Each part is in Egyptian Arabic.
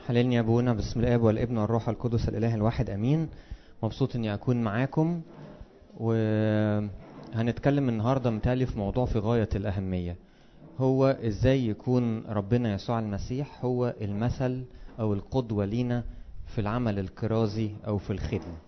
حللني يا ابونا بسم الاب والابن والروح القدس الاله الواحد امين مبسوط اني اكون معاكم وهنتكلم النهارده متهيألي في موضوع في غايه الاهميه هو ازاي يكون ربنا يسوع المسيح هو المثل او القدوه لينا في العمل الكرازي او في الخدمه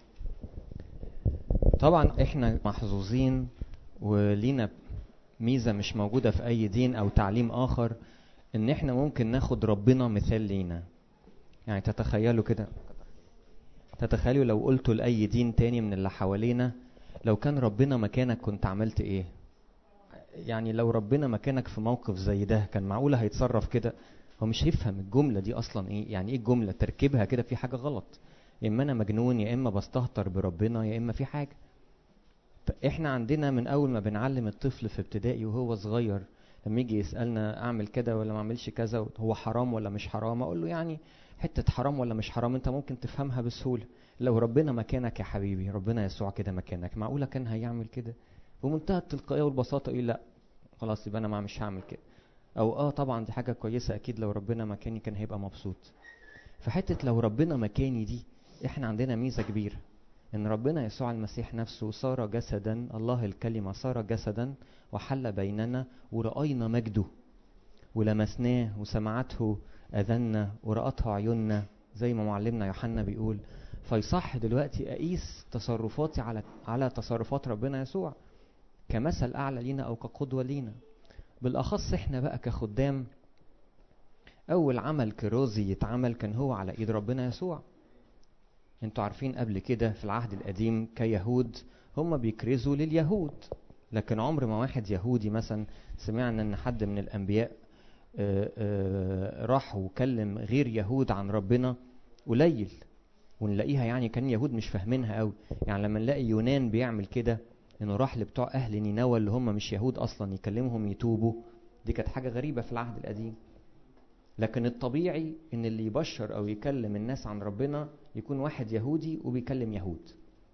طبعا احنا محظوظين ولينا ميزه مش موجوده في اي دين او تعليم اخر ان احنا ممكن ناخد ربنا مثال لينا يعني تتخيلوا كده تتخيلوا لو قلتوا لأي دين تاني من اللي حوالينا لو كان ربنا مكانك كنت عملت ايه يعني لو ربنا مكانك في موقف زي ده كان معقولة هيتصرف كده هو مش هيفهم الجملة دي أصلا ايه يعني ايه الجملة تركيبها كده في حاجة غلط يا إما أنا مجنون يا إما بستهتر بربنا يا إما في حاجة احنا عندنا من أول ما بنعلم الطفل في ابتدائي وهو صغير لما يجي يسألنا أعمل كده ولا ما أعملش كذا هو حرام ولا مش حرام أقول له يعني حتة حرام ولا مش حرام انت ممكن تفهمها بسهولة لو ربنا مكانك يا حبيبي ربنا يسوع كده مكانك معقولة كان هيعمل كده بمنتهى التلقائية والبساطة يقول لا خلاص يبقى انا ما مش هعمل كده او اه طبعا دي حاجة كويسة اكيد لو ربنا مكاني كان هيبقى مبسوط فحتة لو ربنا مكاني دي احنا عندنا ميزة كبيرة ان ربنا يسوع المسيح نفسه صار جسدا الله الكلمة صار جسدا وحل بيننا ورأينا مجده ولمسناه وسمعته أذنا ورأتها عيوننا زي ما معلمنا يوحنا بيقول فيصح دلوقتي أقيس تصرفاتي على على تصرفات ربنا يسوع كمثل أعلى لينا أو كقدوة لينا بالأخص إحنا بقى كخدام أول عمل كروزي يتعمل كان هو على إيد ربنا يسوع انتوا عارفين قبل كده في العهد القديم كيهود هم بيكرزوا لليهود لكن عمر ما واحد يهودي مثلا سمعنا ان حد من الانبياء آآ آآ راح وكلم غير يهود عن ربنا قليل ونلاقيها يعني كان يهود مش فاهمينها قوي يعني لما نلاقي يونان بيعمل كده انه راح لبتوع اهل نينوى اللي هم مش يهود اصلا يكلمهم يتوبوا دي كانت حاجه غريبه في العهد القديم لكن الطبيعي ان اللي يبشر او يكلم الناس عن ربنا يكون واحد يهودي وبيكلم يهود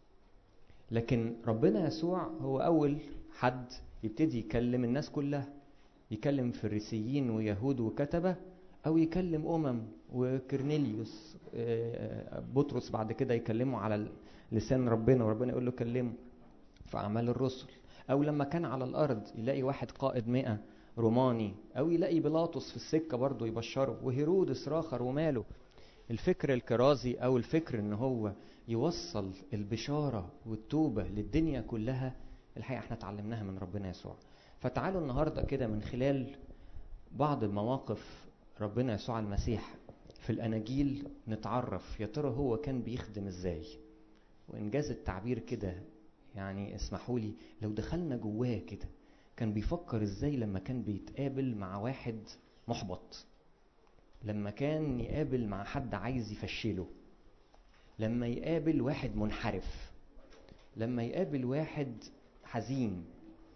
لكن ربنا يسوع هو اول حد يبتدي يكلم الناس كلها يكلم فريسيين ويهود وكتبه او يكلم امم وكرنيليوس بطرس بعد كده يكلمه على لسان ربنا وربنا يقول له كلمه في اعمال الرسل او لما كان على الارض يلاقي واحد قائد مئة روماني او يلاقي بيلاطس في السكه برضه يبشره وهيرودس راخر وماله الفكر الكرازي او الفكر ان هو يوصل البشاره والتوبه للدنيا كلها الحقيقه احنا اتعلمناها من ربنا يسوع فتعالوا النهارده كده من خلال بعض المواقف ربنا يسوع المسيح في الاناجيل نتعرف يا ترى هو كان بيخدم ازاي وانجاز التعبير كده يعني اسمحوا لي لو دخلنا جواه كده كان بيفكر ازاي لما كان بيتقابل مع واحد محبط لما كان يقابل مع حد عايز يفشله لما يقابل واحد منحرف لما يقابل واحد حزين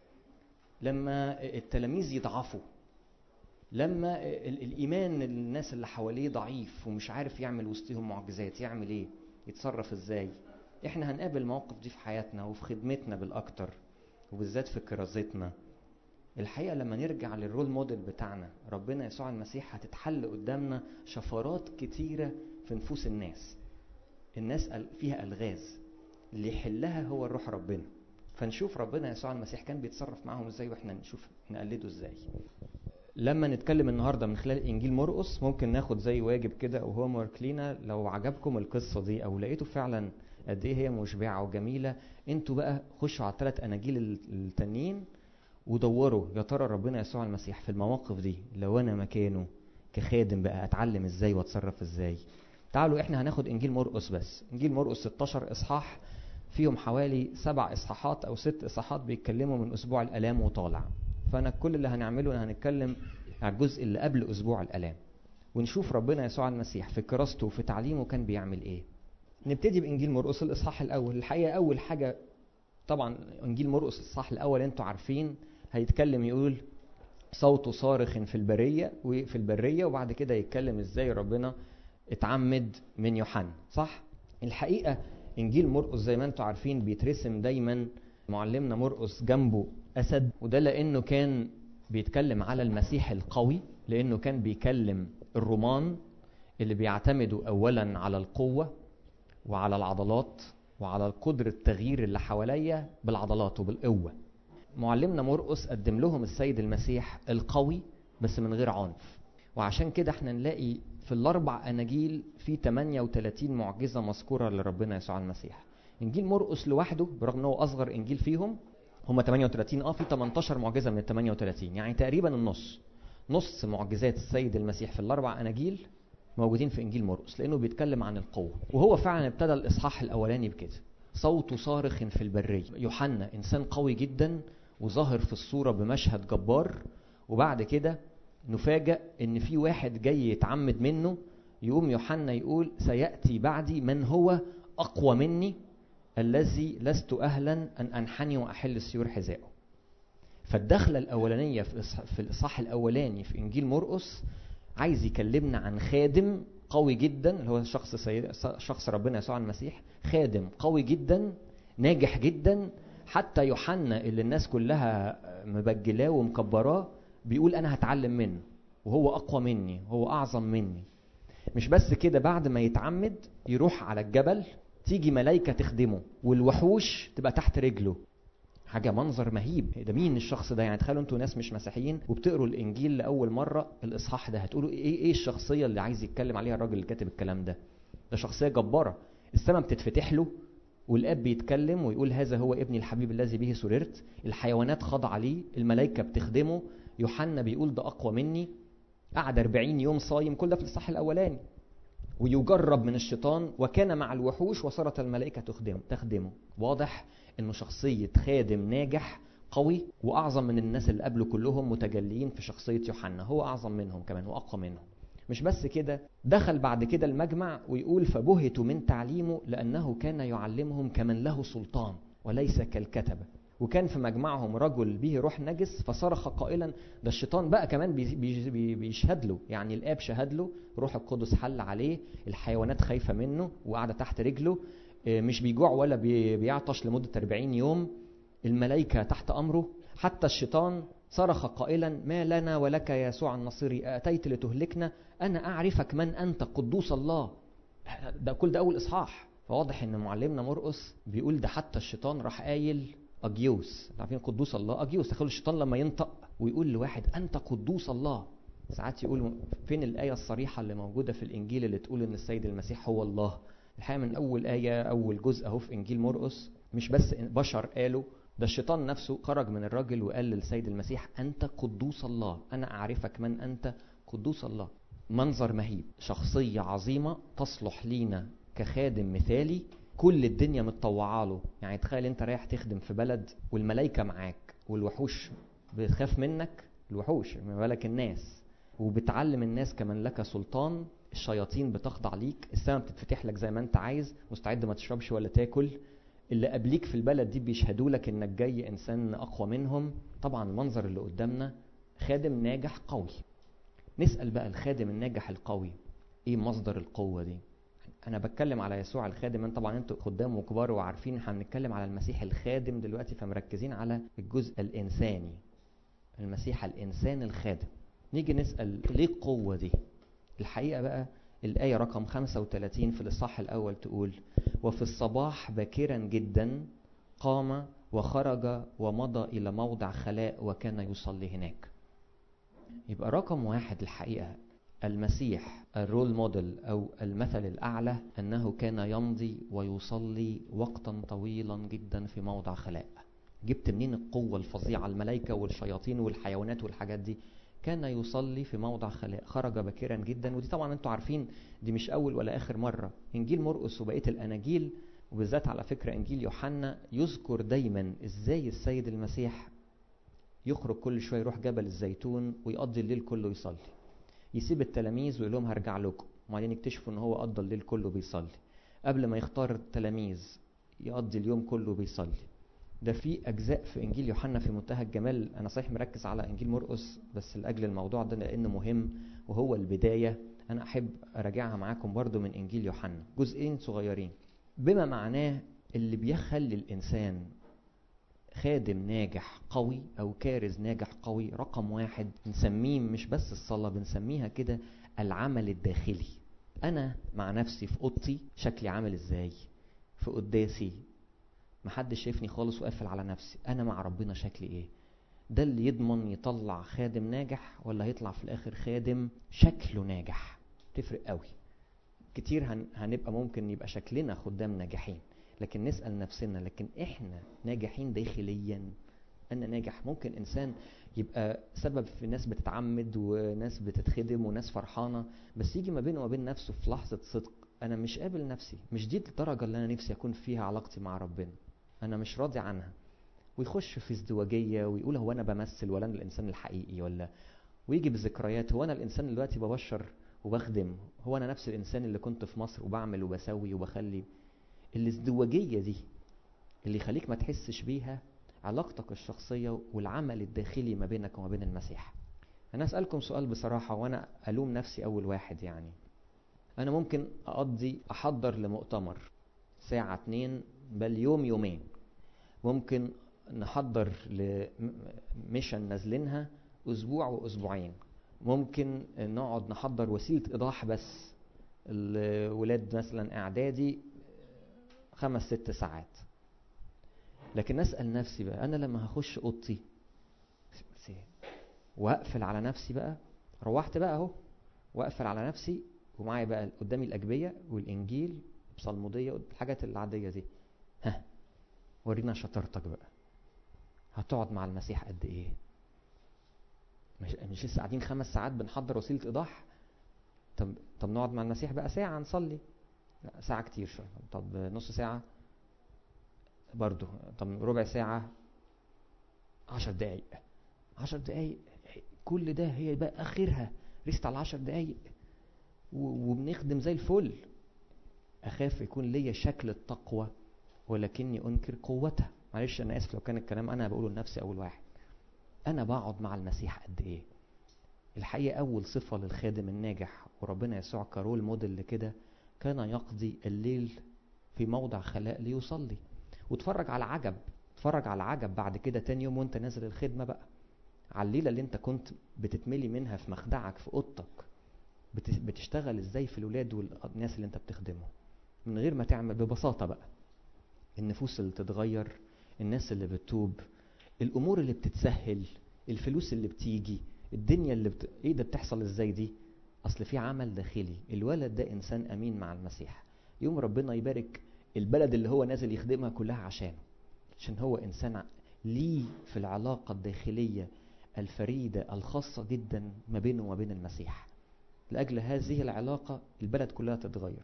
لما التلاميذ يضعفوا لما الايمان الناس اللي حواليه ضعيف ومش عارف يعمل وسطهم معجزات يعمل ايه يتصرف ازاي احنا هنقابل المواقف دي في حياتنا وفي خدمتنا بالاكتر وبالذات في كرازتنا الحقيقه لما نرجع للرول موديل بتاعنا ربنا يسوع المسيح هتتحل قدامنا شفرات كتيره في نفوس الناس الناس فيها الغاز اللي يحلها هو الروح ربنا فنشوف ربنا يسوع المسيح كان بيتصرف معاهم ازاي واحنا نشوف نقلده ازاي لما نتكلم النهارده من خلال انجيل مرقس ممكن ناخد زي واجب كده او هوم ورك لينا لو عجبكم القصه دي او لقيتوا فعلا قد ايه هي مشبعه وجميله انتوا بقى خشوا على الثلاث اناجيل التانيين ودوروا يا ترى ربنا يسوع المسيح في المواقف دي لو انا مكانه كخادم بقى اتعلم ازاي واتصرف ازاي تعالوا احنا هناخد انجيل مرقس بس انجيل مرقس 16 اصحاح فيهم حوالي سبع اصحاحات او ست اصحاحات بيتكلموا من اسبوع الالام وطالع فانا كل اللي هنعمله هنتكلم على الجزء اللي قبل اسبوع الالام ونشوف ربنا يسوع المسيح في كراسته وفي تعليمه كان بيعمل ايه نبتدي بانجيل مرقس الاصحاح الاول الحقيقه اول حاجه طبعا انجيل مرقس الاصحاح الاول انتوا عارفين هيتكلم يقول صوته صارخ في البريه وفي البريه وبعد كده يتكلم ازاي ربنا اتعمد من يوحنا صح الحقيقه انجيل مرقس زي ما انتم عارفين بيترسم دايما معلمنا مرقس جنبه اسد وده لانه كان بيتكلم على المسيح القوي لانه كان بيكلم الرومان اللي بيعتمدوا اولا على القوه وعلى العضلات وعلى قدرة تغيير اللي حواليا بالعضلات وبالقوة معلمنا مرقس قدم لهم السيد المسيح القوي بس من غير عنف وعشان كده احنا نلاقي في الاربع اناجيل في 38 معجزة مذكورة لربنا يسوع المسيح انجيل مرقس لوحده برغم ان هو اصغر انجيل فيهم هم 38 اه في 18 معجزة من ال 38 يعني تقريبا النص نص معجزات السيد المسيح في الاربع اناجيل موجودين في انجيل مرقس لانه بيتكلم عن القوه وهو فعلا ابتدى الاصحاح الاولاني بكده صوت صارخ في البريه يوحنا انسان قوي جدا وظاهر في الصوره بمشهد جبار وبعد كده نفاجأ ان في واحد جاي يتعمد منه يقوم يوحنا يقول سياتي بعدي من هو اقوى مني الذي لست اهلا ان انحني واحل السيور حذائه فالدخله الاولانيه في الاصحاح الاولاني في انجيل مرقس عايز يكلمنا عن خادم قوي جدا اللي هو شخص سيد شخص ربنا يسوع المسيح خادم قوي جدا ناجح جدا حتى يوحنا اللي الناس كلها مبجلاه ومكبراه بيقول انا هتعلم منه وهو اقوى مني وهو اعظم مني مش بس كده بعد ما يتعمد يروح على الجبل تيجي ملايكه تخدمه والوحوش تبقى تحت رجله حاجة منظر مهيب ده مين الشخص ده يعني تخيلوا انتوا ناس مش مسيحيين وبتقروا الانجيل لاول مرة الاصحاح ده هتقولوا ايه ايه الشخصية اللي عايز يتكلم عليها الراجل اللي كاتب الكلام ده ده شخصية جبارة السماء بتتفتح له والاب بيتكلم ويقول هذا هو ابني الحبيب الذي به سررت الحيوانات خاضعة ليه الملائكة بتخدمه يوحنا بيقول ده اقوى مني قعد 40 يوم صايم كل ده في الاصحاح الاولاني ويجرب من الشيطان وكان مع الوحوش وصارت الملائكة تخدمه تخدمه واضح انه شخصية خادم ناجح قوي واعظم من الناس اللي قبله كلهم متجليين في شخصية يوحنا هو اعظم منهم كمان واقوى منهم مش بس كده دخل بعد كده المجمع ويقول فبهتوا من تعليمه لانه كان يعلمهم كمن له سلطان وليس كالكتبه وكان في مجمعهم رجل به روح نجس فصرخ قائلا ده الشيطان بقى كمان بي بي بيشهد له يعني الاب شهد له روح القدس حل عليه الحيوانات خايفه منه وقاعده تحت رجله مش بيجوع ولا بيعطش لمده 40 يوم الملائكه تحت امره حتى الشيطان صرخ قائلا ما لنا ولك يا يسوع النصيري اتيت لتهلكنا انا اعرفك من انت قدوس الله ده كل ده اول اصحاح فواضح ان معلمنا مرقس بيقول ده حتى الشيطان راح قايل اجيوس عارفين قدوس الله اجيوس تخيلوا الشيطان لما ينطق ويقول لواحد انت قدوس الله ساعات يقول فين الايه الصريحه اللي موجوده في الانجيل اللي تقول ان السيد المسيح هو الله الحقيقه من اول ايه اول جزء اهو في انجيل مرقس مش بس بشر قالوا ده الشيطان نفسه خرج من الراجل وقال للسيد المسيح انت قدوس الله انا اعرفك من انت قدوس الله منظر مهيب شخصيه عظيمه تصلح لينا كخادم مثالي كل الدنيا متطوعه له يعني تخيل انت رايح تخدم في بلد والملائكه معاك والوحوش بتخاف منك الوحوش ما بالك الناس وبتعلم الناس كمان لك سلطان الشياطين بتخضع ليك السماء بتتفتح لك زي ما انت عايز مستعد ما تشربش ولا تاكل اللي قبليك في البلد دي بيشهدوا لك انك جاي انسان اقوى منهم طبعا المنظر اللي قدامنا خادم ناجح قوي نسال بقى الخادم الناجح القوي ايه مصدر القوه دي انا بتكلم على يسوع الخادم انت طبعا انتوا خدام وكبار وعارفين احنا بنتكلم على المسيح الخادم دلوقتي فمركزين على الجزء الانساني المسيح الانسان الخادم نيجي نسال ليه القوه دي الحقيقه بقى الآية رقم 35 في الإصحاح الأول تقول وفي الصباح باكرا جدا قام وخرج ومضى إلى موضع خلاء وكان يصلي هناك يبقى رقم واحد الحقيقة المسيح الرول موديل أو المثل الأعلى أنه كان يمضي ويصلي وقتا طويلا جدا في موضع خلاء جبت منين القوة الفظيعة الملائكة والشياطين والحيوانات والحاجات دي كان يصلي في موضع خلاء خرج بكرا جدا ودي طبعا انتوا عارفين دي مش اول ولا اخر مره انجيل مرقس وبقيه الاناجيل وبالذات على فكره انجيل يوحنا يذكر دايما ازاي السيد المسيح يخرج كل شويه يروح جبل الزيتون ويقضي الليل كله يصلي يسيب التلاميذ ويقول لهم هرجع لكم وبعدين يكتشفوا ان هو قضى الليل كله بيصلي قبل ما يختار التلاميذ يقضي اليوم كله بيصلي ده في اجزاء في انجيل يوحنا في منتهى الجمال انا صحيح مركز على انجيل مرقس بس لاجل الموضوع ده لانه مهم وهو البدايه انا احب اراجعها معاكم برضو من انجيل يوحنا جزئين صغيرين بما معناه اللي بيخلي الانسان خادم ناجح قوي او كارز ناجح قوي رقم واحد نسميه مش بس الصلاه بنسميها كده العمل الداخلي انا مع نفسي في اوضتي شكلي عامل ازاي في قداسي محدش شايفني خالص وقافل على نفسي انا مع ربنا شكلي ايه ده اللي يضمن يطلع خادم ناجح ولا هيطلع في الاخر خادم شكله ناجح تفرق قوي كتير هن... هنبقى ممكن يبقى شكلنا خدام ناجحين لكن نسأل نفسنا لكن احنا ناجحين داخليا انا ناجح ممكن انسان يبقى سبب في ناس بتتعمد وناس بتتخدم وناس فرحانة بس يجي ما بينه وما بين نفسه في لحظة صدق انا مش قابل نفسي مش دي الدرجة اللي انا نفسي اكون فيها علاقتي مع ربنا انا مش راضي عنها ويخش في ازدواجية ويقول هو انا بمثل ولا انا الانسان الحقيقي ولا ويجي بذكريات هو انا الانسان اللي دلوقتي ببشر وبخدم هو انا نفس الانسان اللي كنت في مصر وبعمل وبسوي وبخلي الازدواجية دي اللي يخليك ما تحسش بيها علاقتك الشخصية والعمل الداخلي ما بينك وما بين المسيح أنا أسألكم سؤال بصراحة وأنا ألوم نفسي أول واحد يعني أنا ممكن أقضي أحضر لمؤتمر ساعة اتنين بل يوم يومين ممكن نحضر لميشن نازلينها أسبوع وأسبوعين ممكن نقعد نحضر وسيلة إيضاح بس الولاد مثلا إعدادي خمس ست ساعات لكن اسال نفسي بقى انا لما هخش اوضتي واقفل على نفسي بقى روحت بقى اهو واقفل على نفسي ومعايا بقى قدامي الاجبيه والانجيل بصلموديه الحاجات العاديه دي ها ورينا شطارتك بقى هتقعد مع المسيح قد ايه مش مش لسه قاعدين خمس ساعات بنحضر وسيله ايضاح طب طب نقعد مع المسيح بقى ساعه نصلي لا ساعه كتير شويه طب نص ساعه برضو طب ربع ساعة عشر دقايق عشر دقايق كل ده هي بقى آخرها رست على عشر دقايق وبنخدم زي الفل أخاف يكون ليا شكل التقوى ولكني أنكر قوتها معلش أنا آسف لو كان الكلام أنا بقوله لنفسي أول واحد أنا بقعد مع المسيح قد إيه الحقيقة أول صفة للخادم الناجح وربنا يسوع كرول موديل لكده كان يقضي الليل في موضع خلاء ليصلي واتفرج على عجب اتفرج على عجب بعد كده تاني يوم وانت نازل الخدمه بقى على الليله اللي انت كنت بتتملي منها في مخدعك في اوضتك بتشتغل ازاي في الولاد والناس اللي انت بتخدمهم من غير ما تعمل ببساطه بقى النفوس اللي تتغير الناس اللي بتتوب الامور اللي بتتسهل الفلوس اللي بتيجي الدنيا اللي بت... ايه ده بتحصل ازاي دي اصل في عمل داخلي الولد ده انسان امين مع المسيح يوم ربنا يبارك البلد اللي هو نازل يخدمها كلها عشانه عشان هو انسان ليه في العلاقه الداخليه الفريده الخاصه جدا ما بينه وما بين المسيح لاجل هذه العلاقه البلد كلها تتغير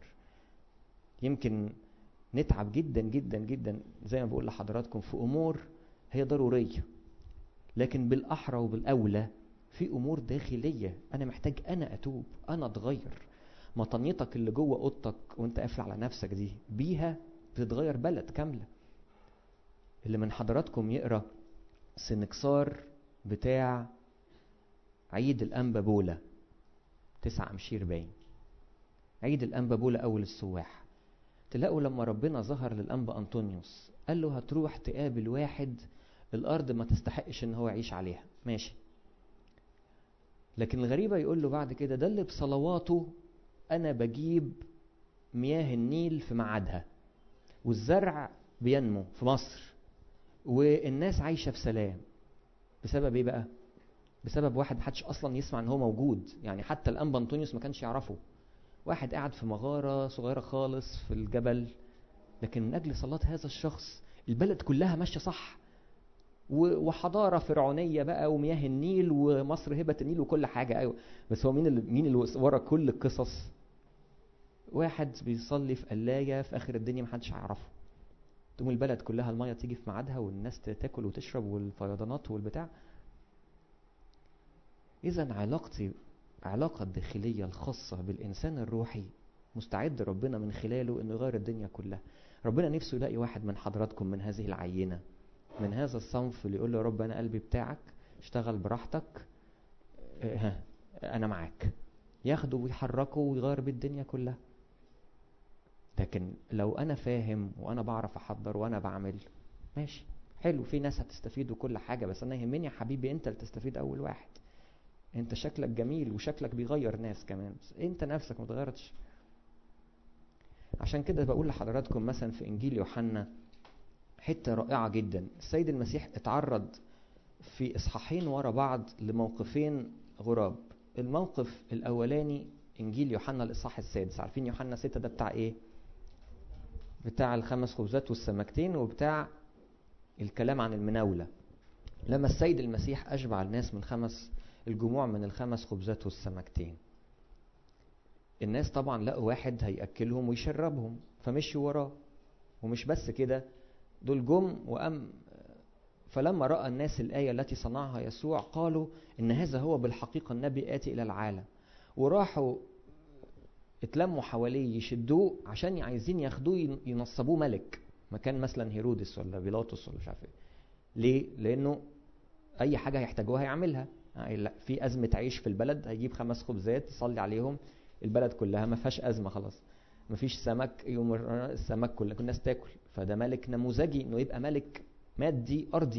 يمكن نتعب جدا جدا جدا زي ما بقول لحضراتكم في امور هي ضروريه لكن بالاحرى وبالاولى في امور داخليه انا محتاج انا اتوب انا اتغير مطنيتك اللي جوه اوضتك وانت قافل على نفسك دي بيها بتتغير بلد كامله اللي من حضراتكم يقرا سنكسار بتاع عيد الانبا بولا تسعة امشير باين عيد الانبا بولا اول السواح تلاقوا لما ربنا ظهر للانبا انطونيوس قال له هتروح تقابل واحد الارض ما تستحقش ان هو يعيش عليها ماشي لكن الغريبة يقول له بعد كده ده اللي بصلواته أنا بجيب مياه النيل في ميعادها والزرع بينمو في مصر والناس عايشة في سلام بسبب ايه بقى؟ بسبب واحد محدش اصلا يسمع ان هو موجود يعني حتى الانبا انطونيوس ما كانش يعرفه واحد قاعد في مغارة صغيرة خالص في الجبل لكن من اجل صلاة هذا الشخص البلد كلها ماشية صح وحضاره فرعونيه بقى ومياه النيل ومصر هبه النيل وكل حاجه ايوه بس هو مين اللي مين اللي ورا كل القصص واحد بيصلي في قلايه في اخر الدنيا محدش يعرفه تقوم البلد كلها الميه تيجي في ميعادها والناس تاكل وتشرب والفيضانات والبتاع اذا علاقتي علاقة الداخلية الخاصة بالإنسان الروحي مستعد ربنا من خلاله إنه يغير الدنيا كلها ربنا نفسه يلاقي واحد من حضراتكم من هذه العينة من هذا الصنف اللي يقول له يا رب انا قلبي بتاعك اشتغل براحتك اه ها انا معاك ياخده ويحركه ويغير بيه الدنيا كلها لكن لو انا فاهم وانا بعرف احضر وانا بعمل ماشي حلو في ناس هتستفيد وكل حاجة بس انا يهمني يا حبيبي انت اللي تستفيد اول واحد انت شكلك جميل وشكلك بيغير ناس كمان بس انت نفسك ما اتغيرتش عشان كده بقول لحضراتكم مثلا في انجيل يوحنا حته رائعه جدا السيد المسيح اتعرض في اصحاحين ورا بعض لموقفين غراب الموقف الاولاني انجيل يوحنا الاصحاح السادس عارفين يوحنا ستة ده بتاع ايه بتاع الخمس خبزات والسمكتين وبتاع الكلام عن المناولة لما السيد المسيح أشبع الناس من خمس الجموع من الخمس خبزات والسمكتين الناس طبعا لقوا واحد هيأكلهم ويشربهم فمشوا وراه ومش بس كده دول جم وأم فلما رأى الناس الآية التي صنعها يسوع قالوا إن هذا هو بالحقيقة النبي آتي إلى العالم وراحوا اتلموا حواليه يشدوه عشان عايزين ياخدوه ينصبوه ملك مكان مثلا هيرودس ولا بيلاطس ولا مش عارف ايه ليه لانه اي حاجه هيحتاجوها هيعملها لا في ازمه عيش في البلد هيجيب خمس خبزات يصلي عليهم البلد كلها ما فيهاش ازمه خلاص ما فيش سمك يوم السمك كلها الناس تاكل فده ملك نموذجي انه يبقى ملك مادي ارضي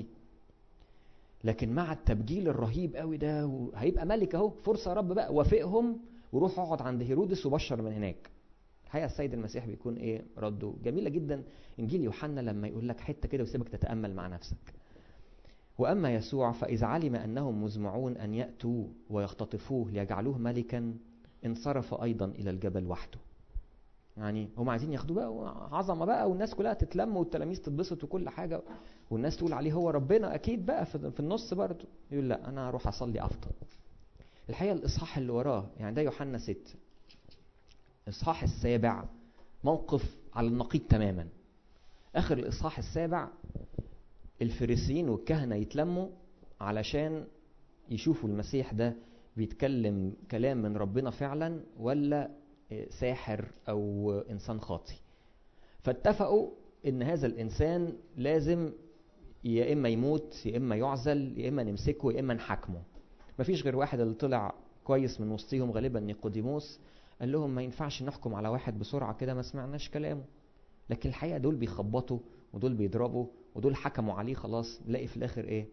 لكن مع التبجيل الرهيب قوي ده هيبقى ملك اهو فرصه يا رب بقى وافقهم وروح اقعد عند هيرودس وبشر من هناك الحقيقه السيد المسيح بيكون ايه رده جميله جدا انجيل يوحنا لما يقول لك حته كده ويسيبك تتامل مع نفسك واما يسوع فاذا علم انهم مزمعون ان ياتوا ويختطفوه ليجعلوه ملكا انصرف ايضا الى الجبل وحده يعني هم عايزين ياخدوه بقى عظمه بقى والناس كلها تتلم والتلاميذ تتبسط وكل حاجه والناس تقول عليه هو ربنا اكيد بقى في النص برضه يقول لا انا هروح اصلي افضل الحقيقه الاصحاح اللي وراه يعني ده يوحنا 6 الاصحاح السابع موقف على النقيض تماما اخر الاصحاح السابع الفريسيين والكهنه يتلموا علشان يشوفوا المسيح ده بيتكلم كلام من ربنا فعلا ولا ساحر او انسان خاطي فاتفقوا ان هذا الانسان لازم يا اما يموت يا اما يعزل يا اما نمسكه يا اما نحاكمه مفيش غير واحد اللي طلع كويس من وسطهم غالبا نيقوديموس قال لهم ما ينفعش نحكم على واحد بسرعه كده ما سمعناش كلامه لكن الحقيقه دول بيخبطوا ودول بيضربوا ودول حكموا عليه خلاص لاقي في الاخر ايه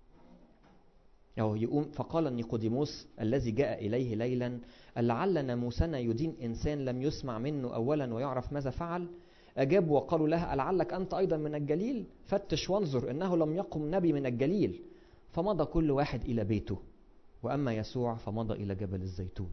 أو يقوم فقال نيقوديموس الذي جاء إليه ليلا لعل ناموسنا يدين إنسان لم يسمع منه أولا ويعرف ماذا فعل أجابوا وقالوا لها ألعلك أنت أيضا من الجليل فتش وانظر إنه لم يقم نبي من الجليل فمضى كل واحد إلى بيته وأما يسوع فمضى إلى جبل الزيتون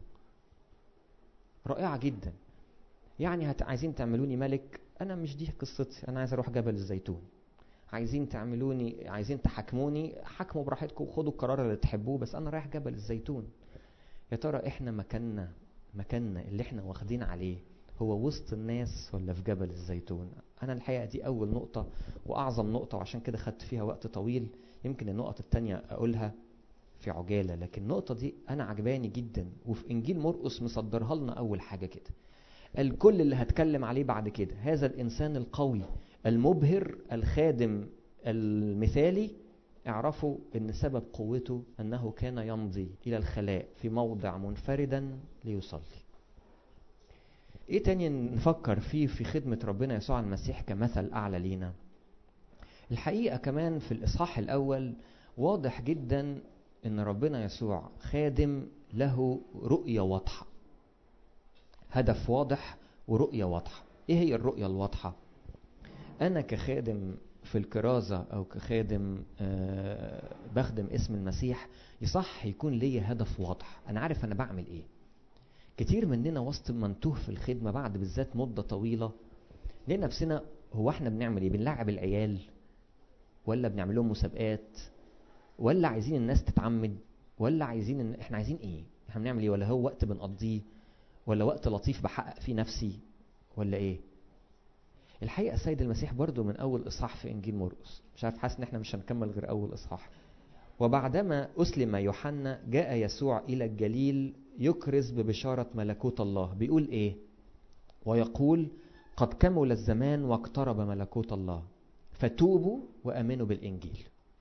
رائعة جدا يعني هت... عايزين تعملوني ملك أنا مش دي قصتي أنا عايز أروح جبل الزيتون عايزين تعملوني عايزين تحاكموني حاكموا براحتكم وخدوا القرار اللي تحبوه بس انا رايح جبل الزيتون يا ترى احنا مكاننا مكاننا اللي احنا واخدين عليه هو وسط الناس ولا في جبل الزيتون انا الحقيقه دي اول نقطه واعظم نقطه وعشان كده خدت فيها وقت طويل يمكن النقط التانية اقولها في عجاله لكن النقطه دي انا عجباني جدا وفي انجيل مرقس مصدرها لنا اول حاجه كده الكل اللي هتكلم عليه بعد كده هذا الانسان القوي المبهر الخادم المثالي اعرفوا ان سبب قوته انه كان يمضي الى الخلاء في موضع منفردا ليصلي ايه تاني نفكر فيه في خدمة ربنا يسوع المسيح كمثل اعلى لينا الحقيقة كمان في الاصحاح الاول واضح جدا ان ربنا يسوع خادم له رؤية واضحة هدف واضح ورؤية واضحة ايه هي الرؤية الواضحة انا كخادم في الكرازة او كخادم أه بخدم اسم المسيح يصح يكون ليا هدف واضح انا عارف انا بعمل ايه كتير مننا وسط منتوه في الخدمة بعد بالذات مدة طويلة لقينا نفسنا هو احنا بنعمل ايه بنلعب العيال ولا بنعمل لهم مسابقات ولا عايزين الناس تتعمد ولا عايزين ان احنا عايزين ايه احنا بنعمل ايه ولا هو وقت بنقضيه ولا وقت لطيف بحقق فيه نفسي ولا ايه الحقيقه السيد المسيح برضو من اول اصحاح في انجيل مرقس مش عارف حاسس ان احنا مش هنكمل غير اول اصحاح وبعدما اسلم يوحنا جاء يسوع الى الجليل يكرز ببشاره ملكوت الله بيقول ايه ويقول قد كمل الزمان واقترب ملكوت الله فتوبوا وامنوا بالانجيل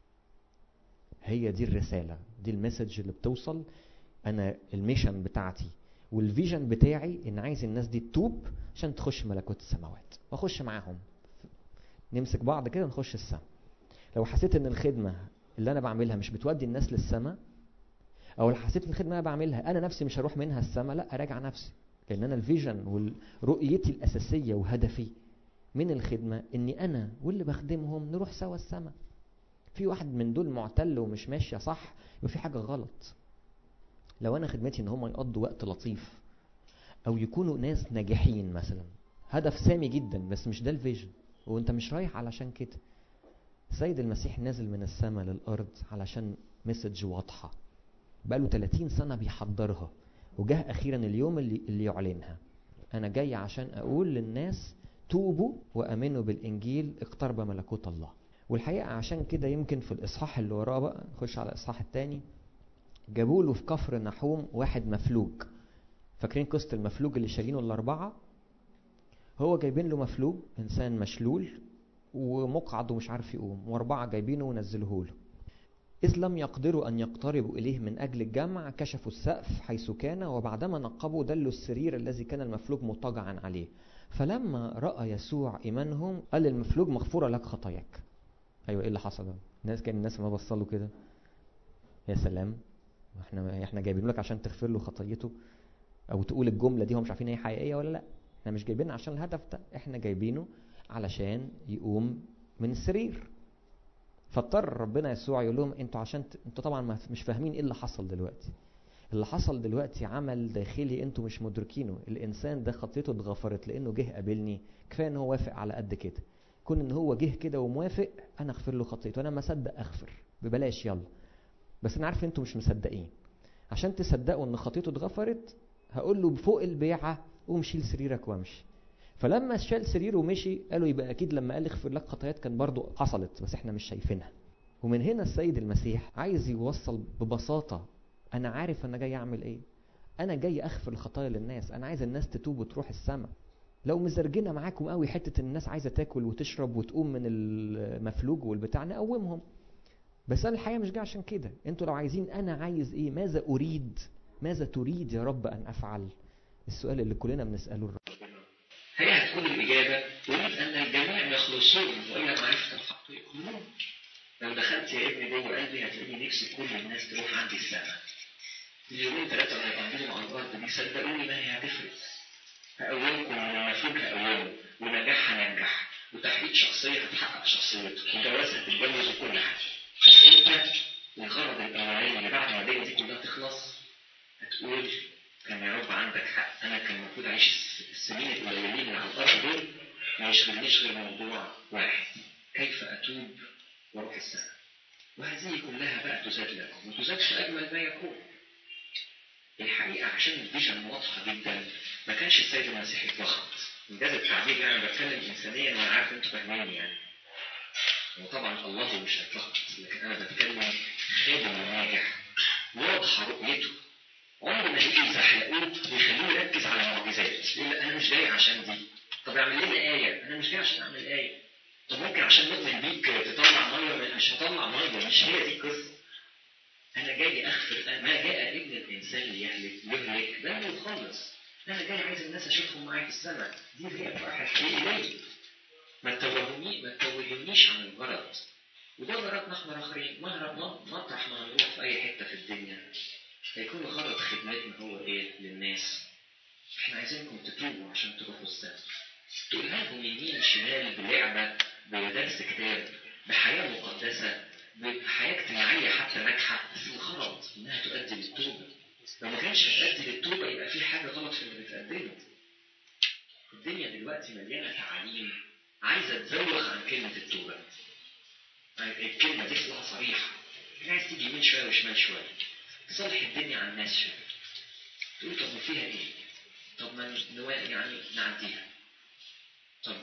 هي دي الرساله دي المسج اللي بتوصل انا الميشن بتاعتي والفيجن بتاعي ان عايز الناس دي تتوب عشان تخش ملكوت السماوات واخش معاهم نمسك بعض كده ونخش السماء لو حسيت ان الخدمه اللي انا بعملها مش بتودي الناس للسماء او لو حسيت ان الخدمه اللي انا بعملها انا نفسي مش هروح منها السماء لا اراجع نفسي لان انا الفيجن ورؤيتي الاساسيه وهدفي من الخدمه اني انا واللي بخدمهم نروح سوا السما في واحد من دول معتل ومش ماشيه صح يبقى في حاجه غلط لو انا خدمتي ان هم يقضوا وقت لطيف او يكونوا ناس ناجحين مثلا هدف سامي جدا بس مش ده الفيجن وانت مش رايح علشان كده السيد المسيح نازل من السماء للارض علشان مسج واضحه بقاله 30 سنه بيحضرها وجه اخيرا اليوم اللي, اللي يعلنها انا جاي عشان اقول للناس توبوا وامنوا بالانجيل اقترب ملكوت الله والحقيقه عشان كده يمكن في الاصحاح اللي وراه بقى نخش على الاصحاح الثاني جابوا له في كفر نحوم واحد مفلوج فاكرين قصه المفلوج اللي شايلينه الاربعه هو جايبين له مفلوج انسان مشلول ومقعد ومش عارف يقوم واربعه جايبينه ونزلوه له إذ لم يقدروا أن يقتربوا إليه من أجل الجمع كشفوا السقف حيث كان وبعدما نقبوا دلوا السرير الذي كان المفلوج مضطجعا عليه فلما رأى يسوع إيمانهم قال للمفلوج مغفورة لك خطاياك أيوة إيه اللي حصل بقى؟ الناس كان الناس ما بصلوا كده يا سلام احنا احنا جايبين لك عشان تغفر له خطيته او تقول الجمله دي هم مش عارفين هي حقيقيه ولا لا احنا مش جايبينها عشان الهدف ده احنا جايبينه علشان يقوم من السرير فاضطر ربنا يسوع يقول لهم انتوا عشان ت... انتوا طبعا مش فاهمين ايه اللي حصل دلوقتي اللي حصل دلوقتي عمل داخلي انتوا مش مدركينه الانسان ده خطيته اتغفرت لانه جه قابلني كفايه ان هو وافق على قد كده كون ان هو جه كده وموافق انا اغفر له خطيته انا ما صدق اغفر ببلاش يلا بس انا عارف انتوا مش مصدقين عشان تصدقوا ان خطيته اتغفرت هقول له فوق البيعه قوم شيل سريرك وامشي فلما شال سريره ومشي قالوا يبقى اكيد لما قال اغفر لك خطاياك كان برضو حصلت بس احنا مش شايفينها ومن هنا السيد المسيح عايز يوصل ببساطه انا عارف انا جاي اعمل ايه انا جاي اغفر الخطايا للناس انا عايز الناس تتوب وتروح السماء لو مزرجنه معاكم قوي حته الناس عايزه تاكل وتشرب وتقوم من المفلوج والبتاع نقومهم بس انا الحقيقه مش جاي عشان كده انتوا لو عايزين انا عايز ايه ماذا اريد ماذا تريد يا رب ان افعل السؤال اللي كلنا بنساله الرب هي هتكون الإجابة أريد أن الجميع يخلصون وإلى معرفة الحق يقولون لو دخلت يا ابني جوه قلبي هتلاقيني نفسي كل الناس تروح عندي السماء اليومين ثلاثة اللي هيقضيهم على الأرض دي صدقوني ما هي هتفرق هقومكم من المفروض هقومه ونجاح هننجح وتحديد شخصية هتحقق شخصيته وجواز هتتجوز وكل حاجة بس أنت الغرض الأولاني اللي بعد ما الدنيا دي كلها تخلص هتقول كان يا رب عندك حق انا كان المفروض اعيش السنين القليلين اللي على الارض دول ما يشغلنيش غير موضوع واحد كيف اتوب واروح السماء وهذه كلها بقى تزاد لكم وتزاد في اجمل ما يكون الحقيقه عشان الفيجن واضحه جدا ما كانش السيد المسيح يتلخبط انجاز التعبير يعني انا بتكلم انسانيا وانا عارف انتوا فاهمين يعني وطبعا الله مش هيتلخبط لكن انا بتكلم خادم ناجح واضحه رؤيته عمر ما هيجي يزحلقوه ويخلوه يركز على المعجزات يقول انا مش جاي عشان دي طب اعمل لنا ايه انا مش جاي عشان اعمل ايه طب ممكن عشان نؤمن بيك تطلع ميه مش هطلع ميه مش هي دي القصه انا جاي اغفر ما جاء ابن الانسان ليهلك يهلك بل يخلص انا جاي عايز الناس اشوفهم معايا في السماء دي هي فرحه حقيقيه ما تتوهمني ما تتوهمنيش عن الغرض وده غرض نحن اخرين مهرب مطرح ما نروح في اي حته في الدنيا هيكون غرض خدمتنا هو ايه للناس احنا عايزينكم تتوبوا عشان تروحوا السما تقولها لهم يمين شمال بلعبة بدرس كتاب بحياة مقدسة بحياة اجتماعية حتى ناجحة بس الغرض انها تؤدي للتوبة لو ما كانش هتؤدي للتوبة يبقى في حاجة غلط في اللي بتقدمه الدنيا دلوقتي مليانة تعاليم عايزة تزوغ عن كلمة التوبة الكلمة دي صلاح صريحة عايز تيجي يمين شوية وشمال شوية تصلح الدنيا على الناس شوية تقول طب ما فيها ايه؟ طب ما نواقع يعني نعديها طب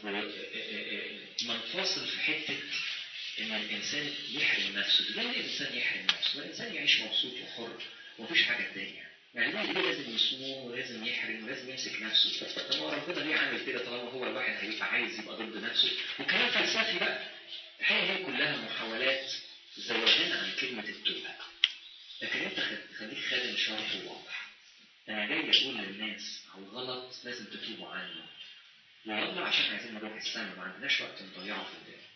ما نفاصل في حتة ان الانسان يحرم نفسه ليه الانسان يحرم نفسه؟ الانسان يعيش مبسوط وحر ومفيش حاجة تانية يعني ليه ليه لازم يصوم ولازم يحرم ولازم يمسك نفسه طب ما ربنا ليه عامل كده طالما هو الواحد هيبقى عايز يبقى ضد نفسه وكلام فلسفي بقى الحقيقة هي كلها محاولات زوجنا عن كلمة التوبة لكن انت خليك خادم شرط واضح انا جاي اقول للناس على الغلط لازم تتوبوا عنه ويلا عشان عايزين نروح السما ما عندناش وقت نضيعه في الدنيا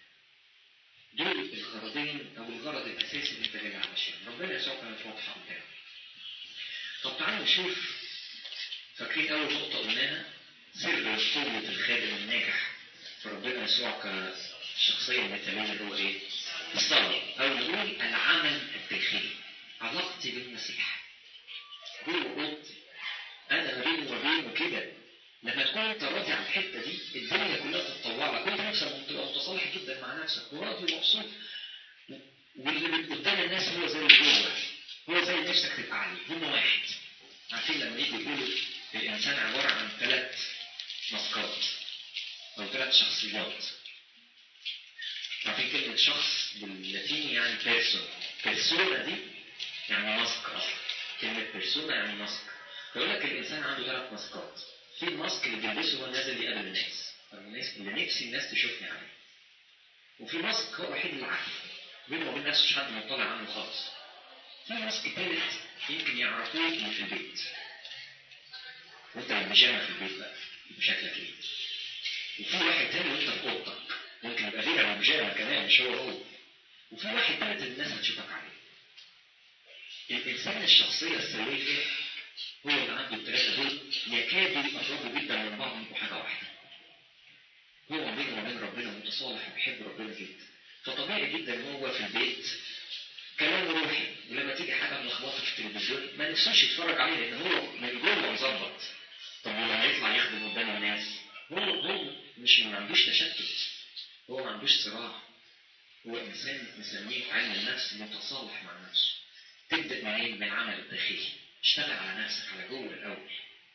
دول الغرضين او الغرض الاساسي اللي انت جاي علشان ربنا يسوع كانت واضحه قدامك طب تعالوا نشوف فاكرين أول نقطة قلناها سر قوة الخادم الناجح فربنا يسوع كشخصية مثالية اللي هو إيه؟ الصلاة أو نقول العمل الداخلي علاقتي بالمسيح جوه أوضتي أنا ما بيني وبينه كده لما تكون أنت راضي عن الحتة دي الدنيا كلها تتطوع لك وأنت نفسك تبقى متصالح جدا مع نفسك وراضي ومبسوط واللي من قدام الناس هو زي اللي جوه هو زي اللي نفسك تبقى عليه هم واحد عارفين لما يجوا يقولوا الإنسان عبارة عن ثلاث مسقات أو ثلاث شخصيات عارفين كلمة شخص باللاتيني يعني بيرسون بيرسونا دي يعني ماسك أصلا كلمة بيرسونا يعني ماسك فيقول لك الإنسان عنده ثلاث ماسكات في الماسك اللي بيلبسه هو نازل يقابل الناس الناس اللي نفسي الناس تشوفني عليه وفي ماسك هو الوحيد اللي عارف بينه وبين نفسه مش حد مطلع عنه خالص في ماسك ثالث يمكن يعرفوه اللي في البيت وانت بالبيجامه في البيت بقى بشكلك ايه وفي واحد تاني وانت في اوضتك ممكن يبقى غير عن البيجامه كمان مش هو هو وفي واحد ثالث الناس هتشوفك عليه الانسان الشخصيه السويه هو اللي عنده الثلاثه دول يكادوا يقربوا جدا من بعض يبقوا حاجه واحده هو بينه وبين ربنا متصالح وبيحب ربنا جدا فطبيعي جدا ان هو في البيت كلام روحي ولما تيجي حاجه ملخبطه في التلفزيون ما نفسوش يتفرج عليه لان هو من جوه مظبط طب ولما يطلع يخدم قدام الناس هو هو مش ما عندوش تشتت هو ما عندوش صراع هو انسان نسميه في علم النفس متصالح مع نفسه تبدا منين من العمل الداخلي اشتغل على نفسك على جوه الاول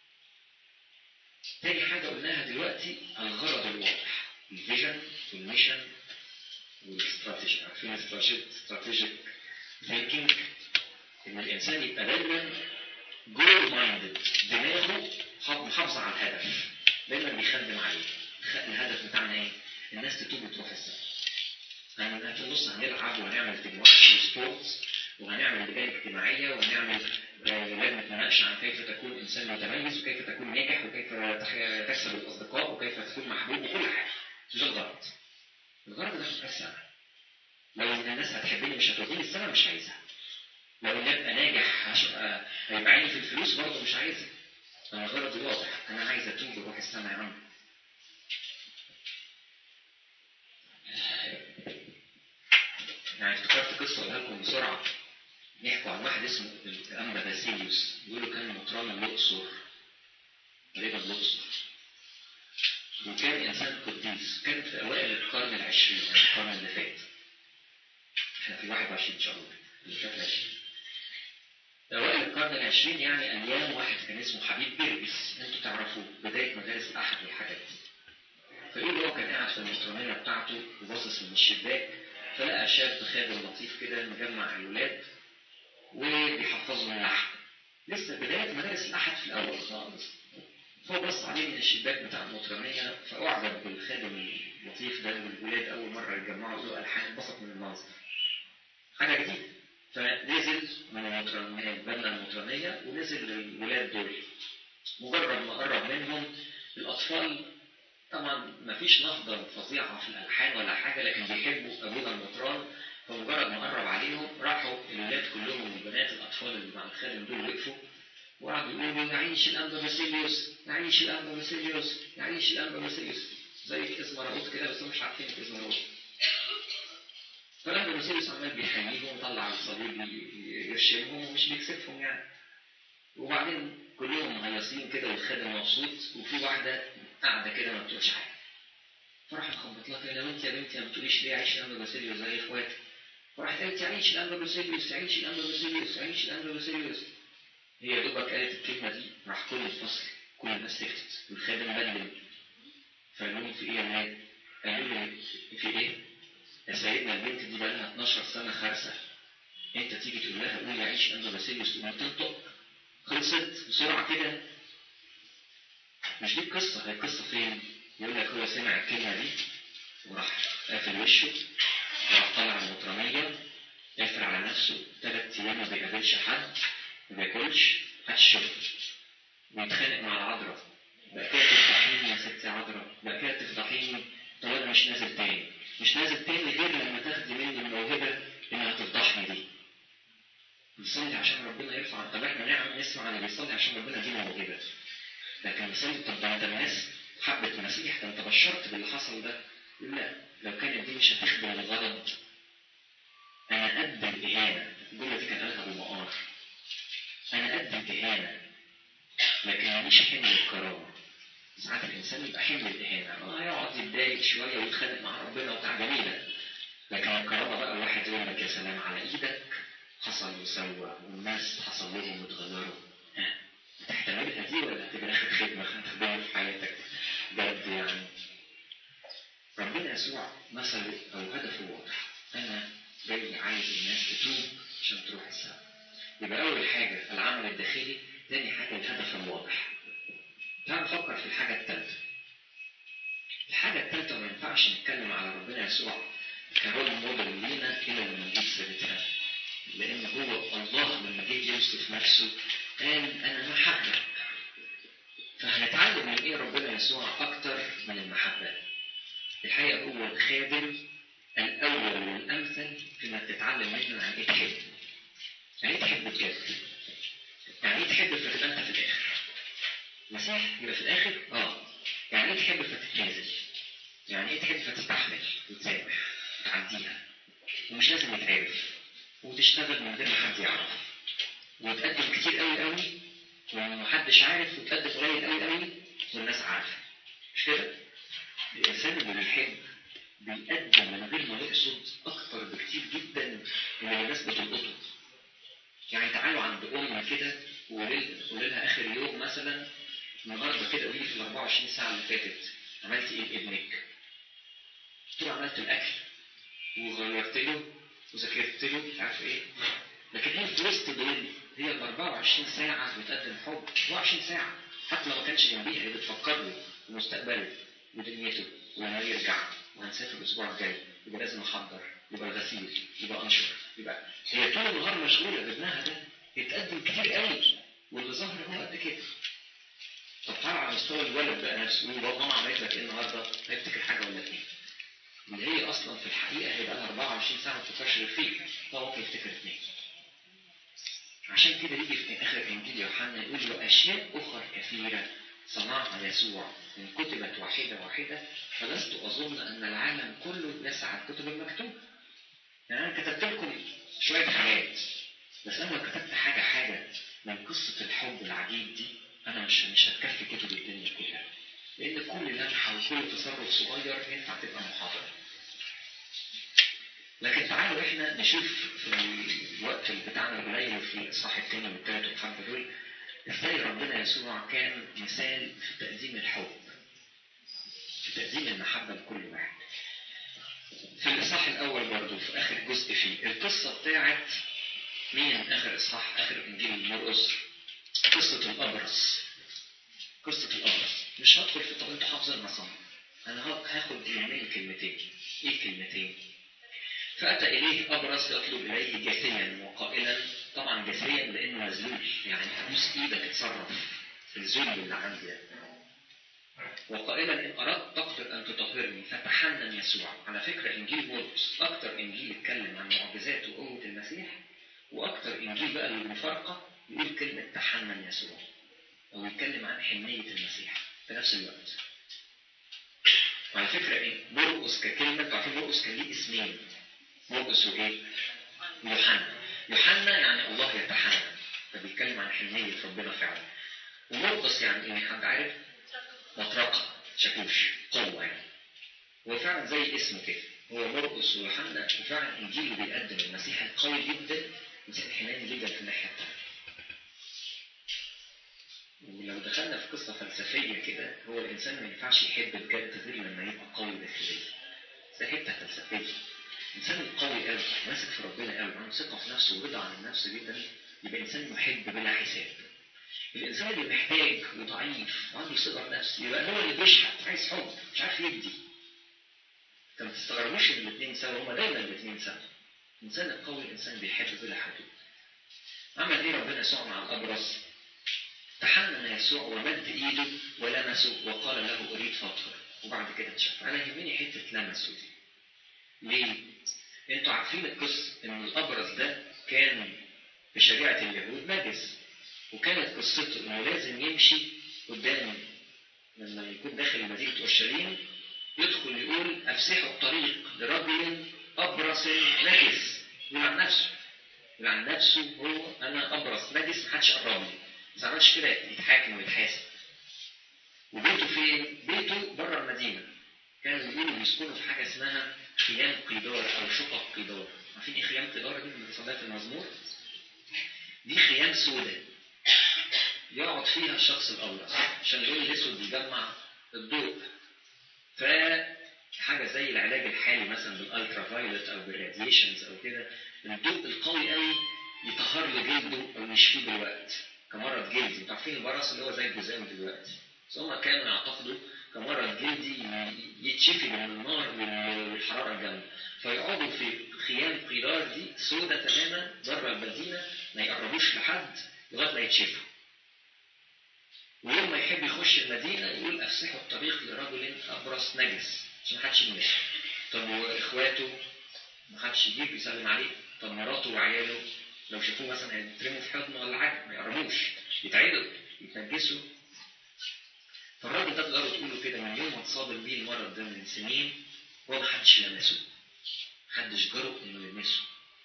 تاني حاجه قلناها دلوقتي الغرض الواضح الفيجن والميشن والاستراتيجي عارفين استراتيجيك ثينكينج ان الانسان يبقى دايما جول مايندد دماغه محافظه على الهدف دايما بيخدم عليه الهدف بتاعنا ايه؟ الناس تتوب وتروح السما يعني في النص هنلعب وهنعمل تجمعات سبورتس وهنعمل لجان اجتماعيه وهنعمل لجنه مناقشه عن كيف تكون انسان متميز وكيف تكون ناجح وكيف تكسب الاصدقاء وكيف تكون محبوب وكل حاجه مش ده الغرض الغرض ده مش السما لو ان الناس هتحبني مش هتوديني السما مش عايزها لو ان ابقى ناجح هيبقى عيني في الفلوس برضه مش عايزها انا غرضي واضح انا عايز اتوب واروح السما يا عم يعني افتكرت قصه اقولها لكم بسرعه يحكوا عن واحد اسمه الانبا باسيليوس بيقولوا كان مطران الاقصر غالبا الاقصر وكان انسان قديس كان في اوائل القرن العشرين يعني القرن اللي فات احنا في 21 ان شاء الله اللي فات العشرين اوائل القرن العشرين يعني ايام واحد كان اسمه حبيب بيربس انتوا تعرفوه بدايه مدارس الاحد والحاجات دي فيقول هو كان قاعد في المطرانيه بتاعته وباصص من الشباك فلقى شاب خادم لطيف كده مجمع الولاد وبيحفظهم اللحن لسه بدايه مدارس الاحد في الاول خالص فهو بص عليه من الشباك بتاع المطرانيه فاعجب بالخادم اللطيف ده والولاد اول مره يتجمعوا له الحان انبسط من المنظر حاجه جديده فنزل من المطرانيه بنى المطرانيه ونزل للولاد دول مجرد ما قرب منهم الاطفال طبعا ما فيش نهضه فظيعه في الالحان ولا حاجه لكن بيحبوا ابونا المطران فمجرد ما قرب عليهم راحوا الولاد كلهم والبنات الاطفال اللي مع الخادم دول وقفوا وقعدوا يقولوا يعيش الانبا باسيليوس يعيش الانبا باسيليوس يعيش الانبا باسيليوس زي اسم راؤوت كده بس مش عارفين اسم راؤوت فالانبا باسيليوس عمال بيحييهم وطلع الصليب يرشمهم ومش بيكسفهم يعني وبعدين كلهم مهيصين كده والخادم مبسوط وفي واحده قاعده كده ما بتقولش حاجه فراح مخبط لها كده وانت يا بنتي ما بتقوليش ليه عيش الانبا باسيليوس زي اخواتك فراحت قالت عيش الانبا باسيليوس عيش الانبا باسيليوس عيش الانبا باسيليوس هي دوبك قالت الكلمه دي راح كل الفصل كل الناس سكتت والخادم بلم فقال لهم في ايه يا ولاد؟ قالوا له في ايه؟ يا سيدنا البنت دي بقى لها 12 سنه خارسه انت تيجي تقول لها قولي عيش الانبا باسيليوس تقوم تنطق خلصت بسرعه كده مش دي القصه هي القصه فين؟ يقول لك هو سمع الكلمه دي وراح قافل وشه وراح طالع المطرانيه قافل على نفسه ثلاث ايام ما بيقابلش حد ما بياكلش محدش شافه ويتخانق مع العذراء بقى كده تفضحيني يا ستي عذراء بقى كده تفضحيني طب انا مش نازل تاني مش نازل تاني غير لما تاخدي مني الموهبه انها تفضحني دي بيصلي عشان ربنا يرفع طب احنا نعم نسمع اللي بيصلي عشان ربنا يدينا موهبه لكن يصلي طب ده انت الناس حبت المسيح ده انت بشرت باللي حصل ده يقول لا لو كانت دي مش هتخدم الغرض انا قد الاهانه الجمله دي كان قالها ابو مقار انا قد الاهانه لكن ماليش حمل الكرامه ساعات الانسان يبقى حمل الاهانه اه يقعد يتضايق شويه ويتخانق مع ربنا وبتاع جميله لكن الكرامه بقى الواحد يقول لك يا سلام على ايدك حصل وسوى والناس حصل لهم واتغيروا ها هتحتملها دي ولا هتبقى اخر خدمه خدمه في حياتك بجد يعني ربنا يسوع مثله او هدفه واضح انا جاي عايز الناس تتوب عشان تروح السماء يبقى اول حاجه العمل الداخلي تاني حاجه الهدف الواضح تعال نفكر في الحاجه الثالثه الحاجه الثالثه ما ينفعش نتكلم على ربنا يسوع كرول موديل لينا الا لما نجيب سيرتها لان هو الله لما جه يوصف نفسه قال انا محبه فهنتعلم من ايه ربنا يسوع اكتر من المحبه الحقيقه هو الخادم الاول والامثل في انك تتعلم منه عن ايه تحب يعني ايه تحب بجد يعني ايه تحب فتبقى انت في الاخر المسيح يبقى في الاخر اه يعني ايه تحب فتتنازل يعني ايه تحب فتستحمل وتسامح وتعديها ومش لازم يتعرف وتشتغل من غير ما حد يعرف وتقدم كتير قوي قوي ومحدش عارف وتقدم قليل قوي قوي والناس عارفه مش كده؟ الانسان اللي بيحب بيقدم من غير ما يقصد اكتر بكتير جدا من اللي الناس بتلقطه يعني تعالوا عند ام كده وقولي لها اخر يوم مثلا النهارده كده قولي في ال 24 ساعه اللي فاتت عملت ايه لابنك؟ قلت له عملت الاكل وغيرت له وذاكرت له مش عارف ايه لكن هي في وسط دول هي ال 24 ساعه بتقدم حب 24 ساعه حتى لو ما كانش جنبيها هي بتفكر له بمستقبله ودنيته ولما يرجع وهنسافر الاسبوع الجاي يبقى لازم احضر يبقى الغسيل يبقى انشر يبقى هي طول النهار مشغوله بابنها ده يتقدم كتير قوي واللي ظهر هو قد كده طب تعالى على مستوى الولد بقى نفسه يقول بابا ماما عملت لك ايه النهارده؟ هيفتكر حاجه ولا اتنين اللي هي اصلا في الحقيقه هيبقى لها 24 ساعه ما تفكرش غير فيك هو ممكن يفتكر اثنين عشان كده يجي في اخر انجيل يوحنا يقول له اشياء اخرى كثيره صنعها يسوع ان كتبت واحده واحده فلست اظن ان العالم كله يسعى الكتب المكتوبه يعني انا كتبت لكم شويه حاجات بس انا لو كتبت حاجه حاجه من قصه الحب العجيب دي انا مش مش هتكفي كتب الدنيا كلها لان كل لمحه وكل تصرف صغير ينفع تبقى محاضره لكن تعالوا احنا نشوف في الوقت اللي بتاعنا القليل في الاصحاح الثاني والثالث والحبه دول ازاي ربنا يسوع كان مثال في تقديم الحب في تقديم المحبه لكل واحد في الاصحاح الاول برضه في اخر جزء فيه القصه بتاعت مين اخر اصحاح اخر انجيل مرقس قصه الابرص قصه الابرص مش هدخل في طب انتوا حافظينها صم انا هاخد يومين كلمتين ايه الكلمتين فأتى إليه أبرص يطلب إليه جاثيا وقائلا طبعا جاثيا لأنه مذلول يعني أبوس إيدك اتصرف في الذل اللي عندي ده وقائلا إن أردت تقدر أن تطهرني فتحنن يسوع على فكرة إنجيل مرقس أكتر إنجيل يتكلم عن معجزات وقوة المسيح وأكتر إنجيل بقى المفارقة يقول كلمة تحنن يسوع أو يتكلم عن حنية المسيح في نفس الوقت وعلى فكرة إيه مرقس ككلمة تعرفين مرقس كان ليه اسمين مرقس وايه؟ يوحنا يوحنا يعني الله يتحنن فبيتكلم عن حنية ربنا فعلا ومرقس يعني ايه حد عارف؟ مطرقة شاكوش قوة يعني هو فعلا زي اسمه كده هو مرقس ويوحنا وفعلا انجيله بيقدم المسيح القوي جدا المسيح الحناني جدا في الناحية الثانية ولو دخلنا في قصة فلسفية كده هو الإنسان ما ينفعش يحب بجد غير لما يبقى قوي داخليا. ده حتة فلسفية. الإنسان القوي قوي ماسك في ربنا قوي عنده ثقة في نفسه ورضا عن النفس جدا يبقى إنسان محب بلا حساب. الإنسان اللي محتاج وضعيف وعنده صغر نفس يبقى هو اللي بيشحت عايز حب مش عارف يدي. أنت ما تستغربوش إن الاثنين سوا هما دايما الاثنين سوا. الإنسان القوي الإنسان بيحب بلا حدود. عمل إيه ربنا يسوع مع الأبرص؟ تحنن يسوع ومد ايده ولمسه وقال له اريد فطر وبعد كده اتشفى انا يهمني حته لمسه دي ليه؟ انتوا عارفين القصه ان الابرص ده كان بشجاعه اليهود نجس وكانت قصته انه لازم يمشي قدام لما يكون داخل مدينة أورشليم يدخل يقول أفسحوا الطريق لرجل أبرص نجس يقول عن نفسه يقول عن نفسه هو أنا أبرص نجس محدش قرب لي بس ما عملش كده يتحاكم ويتحاسب وبيته فين؟ بيته بره المدينة كانوا يقولوا بيسكنوا في حاجة اسمها خيام قيدار أو شقق قيدار عارفين إيه خيام قيدار دي من صلاة المزمور؟ دي خيام سوداء يقعد فيها الشخص الأبرص عشان اللون الأسود بيجمع الضوء فحاجة زي العلاج الحالي مثلا بالالترا فايلت او بالراديشنز او كده الضوء القوي قوي يطهر له جلده او يشفيه بالوقت كمرض جلدي انتوا عارفين البرص اللي هو زي الجذام دلوقتي بس هم كانوا يعتقدوا كمرض جلدي يتشفي من النار والحراره الجامده فيقعدوا في خيام قيدار دي سودة تماما بره المدينه ما يقربوش لحد لغايه ما يتشفوا ويوم ما يحب يخش المدينة يقول أفسحوا الطريق لرجل أبرص نجس عشان محدش يمشي طب وإخواته محدش يجيب يسلم عليه طب مراته وعياله لو شافوه مثلا هيترموا في حضنه ولا حاجة ما يقربوش يتعدوا يتنجسوا فالراجل ده تقدروا تقولوا كده من يوم ما اتصاب بيه المرض ده من سنين هو محدش لمسه محدش جرؤ انه يلمسه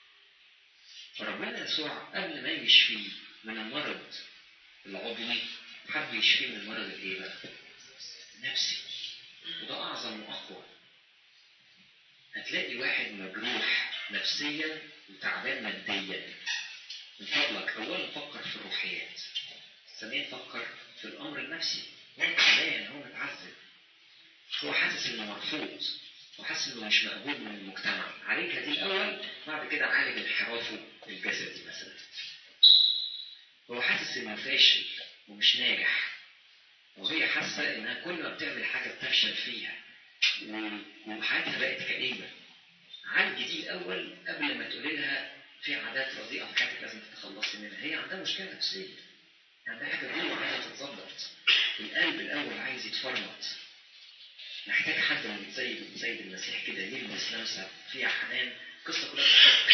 فربنا يسوع قبل ما يشفيه من المرض العضوي حب يشفيه من المرض الايه بقى؟ نفسي وده اعظم واقوى هتلاقي واحد مجروح نفسيا وتعبان ماديا من فضلك اولا فكر في الروحيات ثانيا فكر في الامر النفسي هو تعبان هو متعذب هو حاسس انه مرفوض وحاسس انه مش مقبول من المجتمع عالجها دي الاول بعد كده عالج انحرافه الجسدي مثلا هو حاسس انه فاشل ومش ناجح وهي حاسة إنها كل ما بتعمل حاجة بتفشل فيها وحياتها بقت كئيبة عالجي دي الأول قبل ما تقولي لها في عادات رديئة في حياتك لازم تتخلصي منها هي عندها مشكلة نفسية عندها حاجة جوه عايزة تتظبط القلب الأول عايز يتفرمط محتاج حد من زي زي المسيح كده يلمس لمسة فيها حنان القصة كلها بتتفك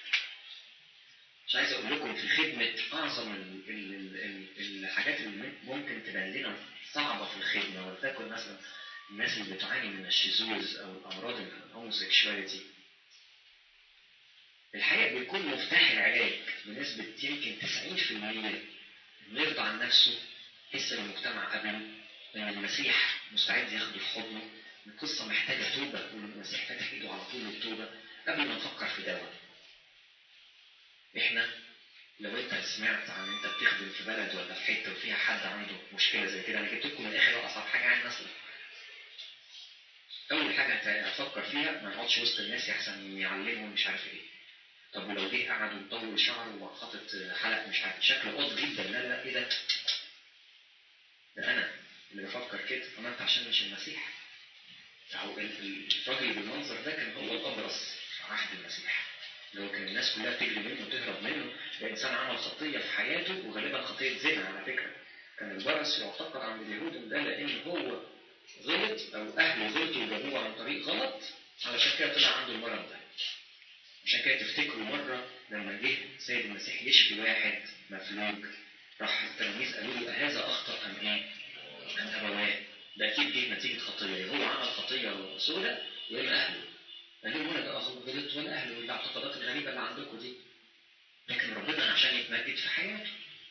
مش عايز اقول لكم في خدمه اعظم ال ال ال ال الحاجات اللي ممكن تبان لنا صعبه في الخدمه ولتكن مثلا الناس اللي بتعاني من الشذوذ او الامراض الهوموسيكشواليتي الحقيقه بيكون مفتاح العلاج بنسبه يمكن 90% انه يرضى عن نفسه يحس ان المجتمع قبله ان المسيح مستعد ياخده في حضنه القصه محتاجه توبه وان المسيح فاتح ايده على طول للتوبه قبل ما نفكر في دواء احنا لو انت سمعت عن انت بتخدم في بلد ولا في حته وفيها حد عنده مشكله زي كده انا جبت لكم من الاخر اصعب حاجه عن نصر اول حاجه هتفكر فيها ما نقعدش وسط الناس احسن يعلمهم مش عارف ايه طب ولو جه قعد ومطول شعره وحاطط حلق مش عارف شكله قط جدا لا لا ايه ده ده انا اللي بفكر كده طب انت عشان مش المسيح فهو الراجل بالمنظر ده كان هو الابرص في عهد المسيح لو كان الناس كلها تجري منه وتهرب منه ده انسان عمل خطيه في حياته وغالبا خطيه زنا على فكره كان البرص يعتقد عند اليهود ان ده لان هو غلط او اهله غلطوا وجابوه عن طريق غلط علشان كده طلع عنده المرض ده عشان كده تفتكروا مره لما جه سيد المسيح يشفي واحد مفلوج راح التلاميذ قالوا له أهذا اخطا ام ايه؟ ام ابواه ده اكيد جه نتيجه خطيه هو عمل خطيه سوداء واما اهله قال لهم انا بقى غلطت ولا اهله والاعتقادات الغريبه اللي عندكم دي لكن ربنا عشان يتمجد في حياته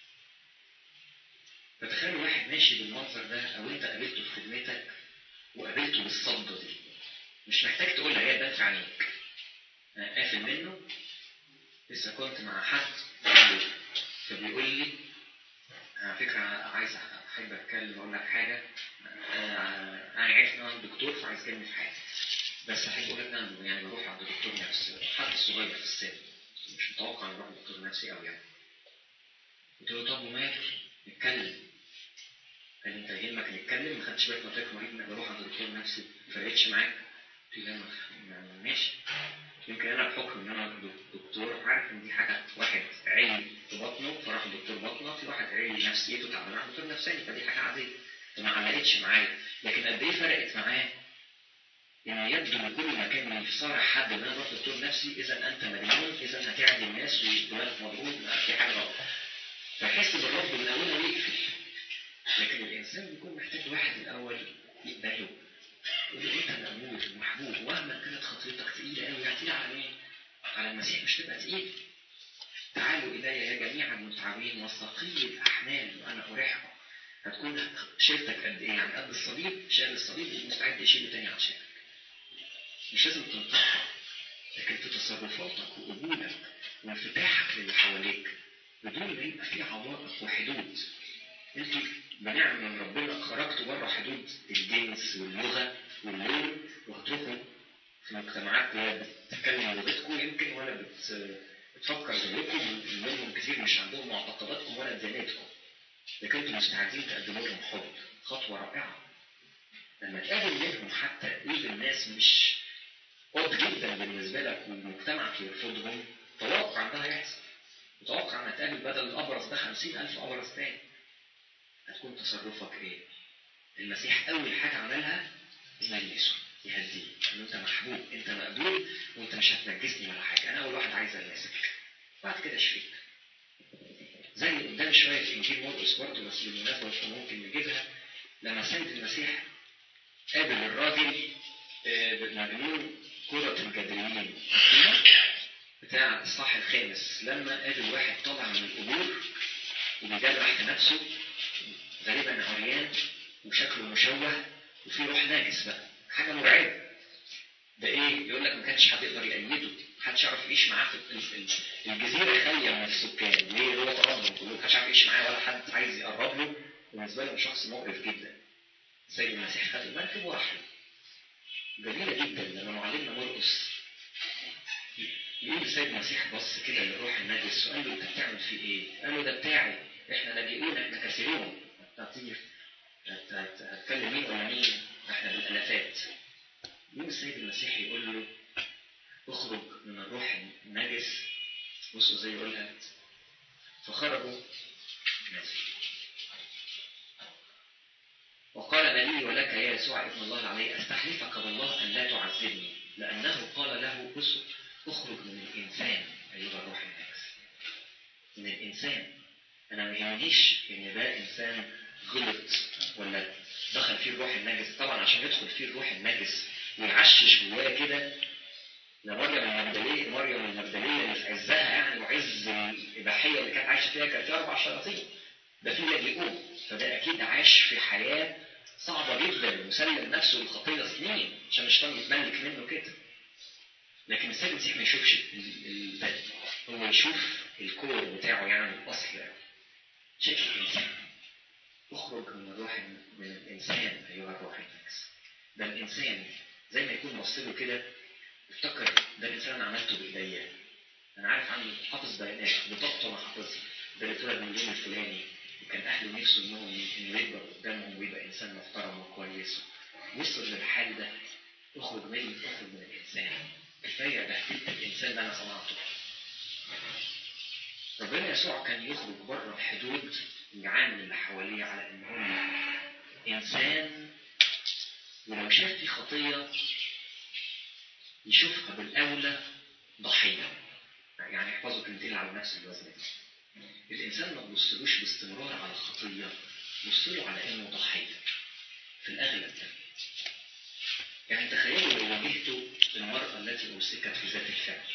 فتخيلوا واحد ماشي بالمنظر ده او انت قابلته في خدمتك وقابلته بالصدة دي مش محتاج تقول هي بان في عينيك قافل منه لسه كنت مع حد فبيقول لي على فكرة عايز أحب أتكلم أقول لك حاجة أنا عرفت إن أنا دكتور فعايز أتكلم في حاجة بس أحب أقول لك أنا يعني بروح عند دكتور نفسي حد صغير في السن مش متوقع إن أروح دكتور نفسي أوي يعني قلت له طب ومال نتكلم قال لي انت يهمك نتكلم ما خدتش بالك قلت لك مريض انا بروح عند دكتور نفسي ما فرقتش معاك قلت له لا ماشي يمكن انا بحكم ان انا دكتور عارف ان دي حاجه واحد عيني في بطنه فراح لدكتور بطنه في واحد عيني نفسيته تعبانه راح دكتور نفساني فدي حاجه عاديه فما علقتش معايا لكن قد ايه فرقت معاه يعني يبدو ان كل ما كان يصارح حد ان انا اروح دكتور نفسي اذا انت مجنون اذا هتعدي الناس ودماغك مضغوط في حاجه غلط فيحس بالرب من اولها ويقفل لكن الانسان بيكون محتاج واحد الاول يقبله يقول له انت مقبول ومحبوب ومهما كانت خطيتك تقيله قوي هتقيل على مين؟ على المسيح مش تبقى تقيل تعالوا الي يا جميع المتعبين والثقيل الاحمال وانا اريحكم هتكون شيلتك قد ايه؟ يعني قد الصليب شايل الصليب ومستعد يشيله تاني عشانك مش لازم تنتقد لكن في تصرفاتك وقبولك وانفتاحك للي حواليك بدون ما يبقى في عوائق وحدود انتوا بنعم من ربنا خرجتوا بره حدود الجنس واللغه واللون وهتروحوا في مجتمعات لا بتتكلم لغتكم يمكن ولا بت بتفكر زيكم منهم كتير مش عندهم معتقداتكم ولا دياناتكم لكن انتوا مستعدين تقدموا لهم حب خطوه رائعه لما تقابل منهم حتى ايد الناس مش قد جدا بالنسبه لك ومجتمعك يرفضهم توقع ان ده هيحصل وتوقع ان تقابل بدل الابرص ده 50000 ابرص تاني هتكون تصرفك ايه؟ المسيح اول حاجه عملها يملسه يهديه ان انت محبوب انت مقبول وانت مش هتنجسني ولا حاجه انا اول واحد عايز المسك بعد كده اشفيك زي قدام شويه في انجيل مرقس برضه بس بالمناسبه مش ممكن نجيبها لما سيد المسيح قابل الراجل مجنون كرة الجدريين بتاع الإصحاح الخامس لما قابل واحد طالع من القبور وبيجرح في نفسه غالبا عريان وشكله مشوه وفي روح ناجس بقى حاجة مرعبة ده ايه؟ يقول لك ما كانش حد يقدر يأيده محدش يعرف يعيش معاه في الجزيرة خالية من السكان ليه هو طردهم كلهم محدش عارف يعيش معاه ولا حد عايز يقرب له بالنسبة له شخص مقرف جدا سيد المسيح خد المركب وراح له جميلة جدا لما معلمنا مرقس يقول السيد المسيح بص كده للروح النجس وقال له انت بتعمل فيه ايه؟ قال له ده بتاعي احنا لاجئون احنا كثيرون هتيجي هتكلم مين ولا مين؟ احنا بالالافات يقوم السيد المسيح يقول له اخرج من الروح النجس بصوا زي يقولها فخرجوا وقال لي ولك يا يسوع ابن الله العلي استحلفك بالله ان لا تعذبني لانه قال له بص اخرج من الانسان ايها الروح النجس من الانسان انا ما يهمنيش ان ده انسان غلط ولا دخل فيه الروح النجس طبعا عشان يدخل فيه الروح النجس ويعشش جواه كده ده مريم المجدلية مريم المجدلية اللي في عزها يعني وعز الإباحية اللي كانت عايشة فيها كان فيها أربع شياطين ده في لاجئون فده أكيد عاش في حياة صعبة جدا ومسلم نفسه للخطية سنين عشان الشيطان يتملك منه كده لكن السيد المسيح ما يشوفش ده هو يشوف الكور بتاعه يعني الأصل يعني شايف الإنسان اخرج من الروح من الإنسان أيها الروح النجس ده الإنسان زي ما يكون بص له كده افتكر ده الانسان انا عملته بايديا انا عارف عنه حافظ بيانات بطاقته انا حافظها ده اللي اتولد من اليوم الفلاني وكان اهله نفسه انهم انه يكبر قدامهم ويبقى انسان محترم وكويس وصل للحال ده اخرج مني اخرج من الانسان كفايه بهدلت الانسان اللي انا صنعته ربنا يسوع كان يخرج بره الحدود يعامل اللي حواليه على ان هم انسان ولو شاف في خطيه يشوفها بالأولى ضحية يعني احفظوا كلمتين على نفس الوزن الإنسان ما تبصلوش باستمرار على الخطية بصله على إنه ضحية في الأغلب يعني تخيلوا لو واجهتوا المرأة التي أمسكت في ذات الفعل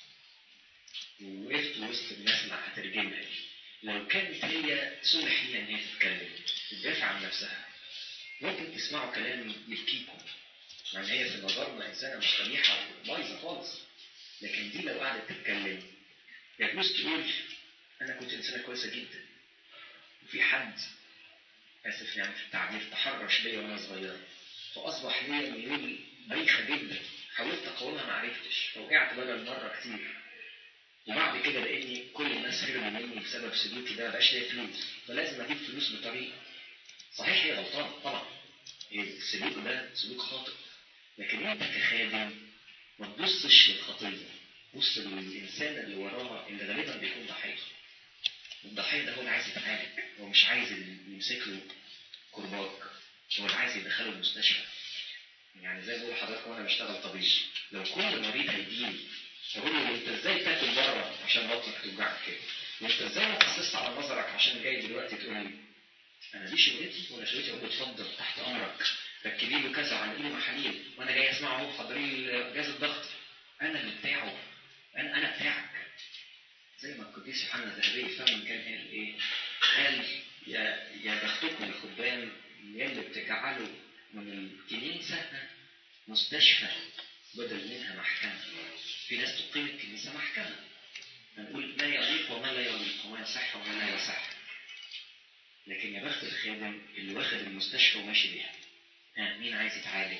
ووقفت وسط الناس اللي هترجمها لو كانت هي سمح ليها إن هي تتكلم تدافع عن نفسها ممكن تسمعوا كلام يبكيكم يعني هي في نظرنا إنسانة مش قبيحة بايظة خالص لكن دي لو قعدت تتكلم يجوز تقول أنا كنت إنسانة كويسة جدا وفي حد آسف يعني في التعبير تحرش بيا وأنا صغيرة فأصبح ليا ميول بايخة جدا حاولت أقاومها ما عرفتش فوقعت بدل مرة كتير وبعد كده لأني كل الناس هربوا مني بسبب سلوكي ده مبقاش ليا فلوس فلازم أجيب فلوس بطريقة صحيح هي غلطانة طبعا السلوك ده سلوك خاطئ لكن انت كخادم ما تبصش للخطيه بص للانسان اللي وراها اللي غالبا بيكون ضحيه الضحيه ده هو اللي عايز يتعالج هو مش عايز يمسك له كرباج هو اللي عايز يدخله المستشفى يعني زي ما بقول لحضرتك وانا بشتغل طبيب لو كل مريض هيجيلي اقول له انت ازاي تاكل بره عشان بطنك توجعك كده وانت ازاي ما قصصت على نظرك عشان جاي دلوقتي تقول لي انا دي شغلتي ولا شغلتي اقول له اتفضل تحت امرك ركبي له كذا وعلقي له محاليل وانا جاي اسمعه اهو حضري له جهاز الضغط انا اللي بتاعه انا انا بتاعك زي ما القديس يوحنا الذهبي فهم كان قال ايه؟ قال يا يا بختكم يا خدام يلي بتجعلوا من الكنيسه مستشفى بدل منها محكمه. في ناس تقيم الكنيسه محكمه. نقول ما يليق وما لا يليق وما يصح وما لا يصح. لكن يا بخت الخادم اللي واخد المستشفى وماشي بيها. ها مين عايز يتعالج؟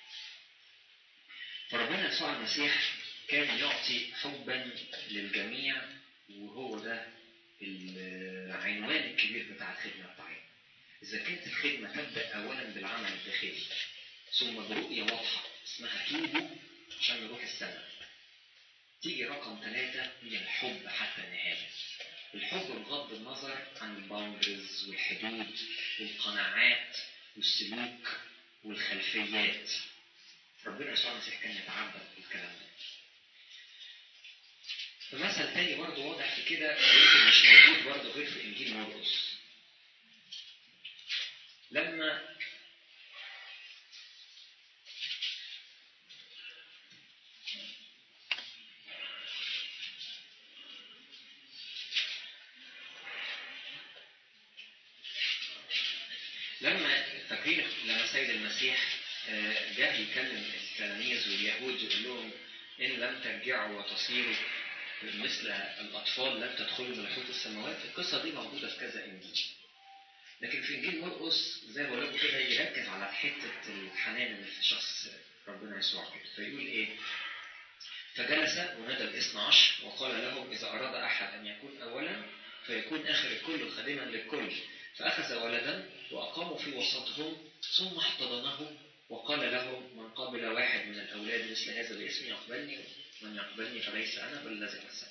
فربنا يسوع المسيح كان يعطي حبا للجميع وهو ده العنوان الكبير بتاع الخدمة بتاعتنا. إذا كانت الخدمة تبدأ أولا بالعمل الداخلي ثم برؤية واضحة اسمها توبوا عشان نروح السماء. تيجي رقم ثلاثة هي الحب حتى النهاية. الحب بغض النظر عن الباوندرز والحدود والقناعات والسلوك والخلفيات. ربنا يسوع المسيح كان يتعبد بالكلام ده. فمثل تاني برضه واضح في كده يمكن مش موجود برضه غير في انجيل مرقس. لما لما فاكرين لما سيد المسيح جاء يكلم التلاميذ واليهود يقول لهم ان لم ترجعوا وتصيروا مثل الاطفال لن تدخلوا ملكوت السماوات القصه دي موجوده في كذا انجيل لكن في انجيل مرقس زي ما بقول لكم كده يركز على حته الحنان اللي في شخص ربنا يسوع كده فيقول ايه فجلس ونادى الاثنى عشر وقال لهم اذا اراد احد ان يكون اولا فيكون اخر الكل خادما للكل فاخذ ولدا واقاموا في وسطهم ثم احتضنه وقال لهم من قبل واحد من الاولاد مثل هذا باسمي يقبلني من يقبلني فليس انا بل الذي ارسل.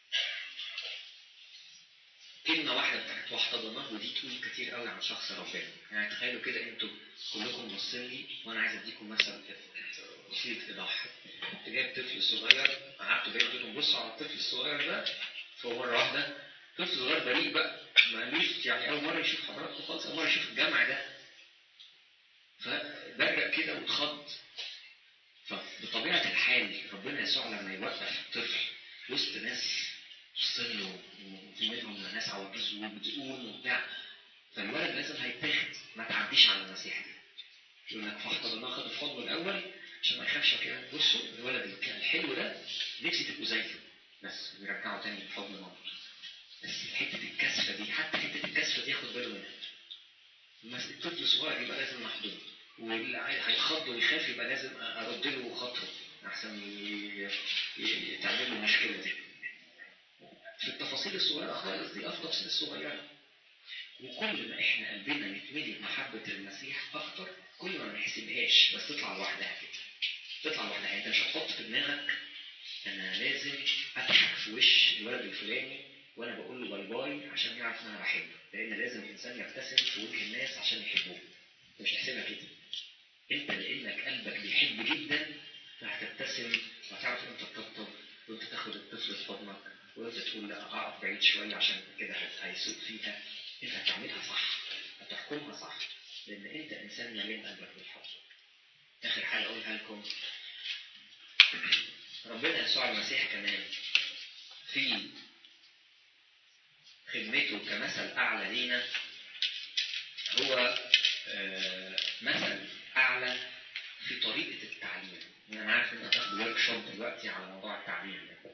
كلمة واحدة بتاعت واحتضنه ودي تقول كتير قوي عن شخص ربنا، يعني تخيلوا كده انتوا كلكم باصين لي وانا عايز اديكم مثل وسيلة ايضاح. كنت جايب طفل صغير قعدت جايب لكم بصوا على الطفل الصغير ده فهو مرة واحدة طفل صغير بريء بقى مالوش يعني أول مرة يشوف حضراتكم خالص أول مرة يشوف الجامع ده. فبرق كده واتخض فبطبيعة الحال ربنا يسوع لما يوقف طفل وسط ناس تصل له وفي منهم ناس عواجيز وبتقول وبتاع فالولد لازم هيتاخد ما تعديش على المسيح دي يقول لك فاحتضناه خد في حضنه الاول عشان ما يخافش كده بصوا الولد الحلو ده نفسي تبقوا زيه بس ويرجعوا تاني في حضن مامته بس حته الكسفه دي حتى حته الكسفه دي ياخد باله منها الطفل الصغير يبقى لازم محضون واللي هيخض ويخاف يبقى لازم ارد له خطوه احسن تعمل له المشكله دي. في التفاصيل الصغيره خالص دي التفاصيل الصغيره. وكل ما احنا قلبنا يتملي بمحبه المسيح اكتر كل ما ما نحسبهاش بس تطلع لوحدها كده. تطلع لوحدها انت مش هتحط في دماغك انا لازم اضحك في وش الولد الفلاني وانا بقول له باي باي عشان يعرف ان انا بحبه لان لازم الانسان يبتسم في وجه الناس عشان يحبوه. مش تحسبها كده. انت لانك قلبك بيحب جدا فهتبتسم وهتعرف امتى تطبطب وانت تاخد الطفل في حضنك وانت تقول لا اقف بعيد شويه عشان كده هيسوق فيها انت هتعملها صح هتحكمها صح لان انت انسان مليان قلبك بالحب. اخر حاجه اقولها لكم ربنا يسوع المسيح كمان في خدمته كمثل اعلى لينا هو مثل اعلى في طريقه التعليم انا عارف ان هتاخد ورك شوب دلوقتي على موضوع التعليم ده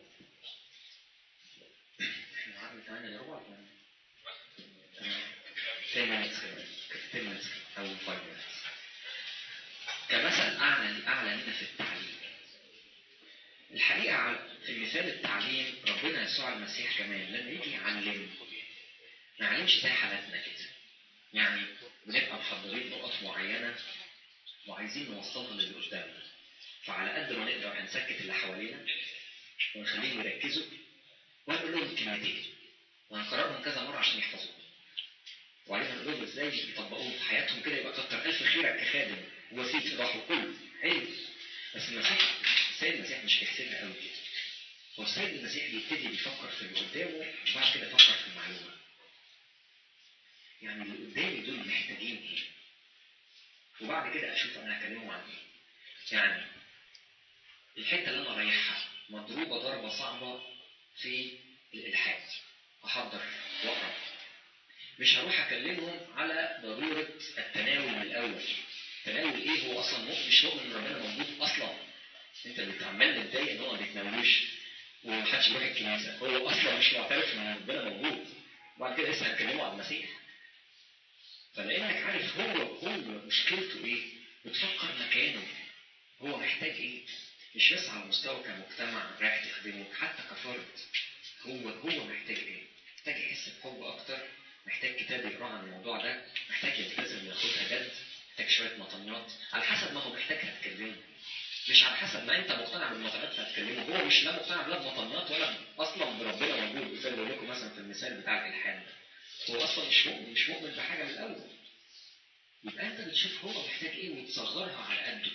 احنا قعدنا 8 الا ربع ولا تمام 10 minutes كده 10 minutes او 5 minutes كمثل اعلى اعلى لنا في التعليم الحقيقه في مثال التعليم ربنا يسوع المسيح كمان لما يجي يعلمنا ما يعلمش زي حالاتنا كده يعني بنبقى محضرين نقط معينة وعايزين نوصلها للي قدامنا فعلى قد ما نقدر هنسكت اللي حوالينا ونخليهم يركزوا وهنقول لهم كلمتين وهنكررهم كذا مرة عشان يحفظوهم وبعدين هنقول لهم ازاي يطبقوه في حياتهم كده يبقى كتر ألف خيرك كخادم ووسيلة إيضاح وكل حلو بس المسيح السيد المسيح مش بيحسبها قوي كده هو السيد المسيح بيبتدي بيفكر في اللي قدامه وبعد كده يفكر في المعلومة يعني اللي قدامي دول محتاجين ايه وبعد كده اشوف انا هكلمهم عن ايه يعني الحته اللي انا رايحها مضروبه ضربه صعبه في الالحاد احضر واقرا مش هروح اكلمهم على ضروره التناول من الاول تناول ايه هو اصلا مؤمن مش مؤمن ان ربنا موجود اصلا انت اللي عمال متضايق ان هو ما بيتناولوش ومحدش بيروح الكنيسه هو اصلا مش معترف ان ربنا موجود وبعد كده لسه هنكلمه عن المسيح فلانك عارف هو هو مشكلته ايه وتفكر مكانه هو محتاج ايه مش بس على المستوى كمجتمع رايح تخدمه حتى كفرد هو هو محتاج ايه محتاج يحس بحب اكتر محتاج كتاب يقراه عن الموضوع ده محتاج يلتزم ياخدها جد محتاج شويه مطنيات على حسب ما هو محتاجها تكلمه مش على حسب ما انت مقتنع بالمطنيات فهتكلمه هو مش لا مقتنع لا بمطنيات ولا اصلا بربنا موجود زي ما بقول لكم مثلا في المثال بتاع الالحاد ده هو اصلا مش مؤمن مش مؤمن بحاجه من الاول يبقى انت بتشوف هو محتاج ايه وتصغرها على قده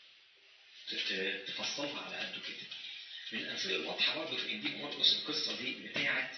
تفصلها على قده كده من الامثله الواضحه برضه في انجيل مرقس القصه دي بتاعه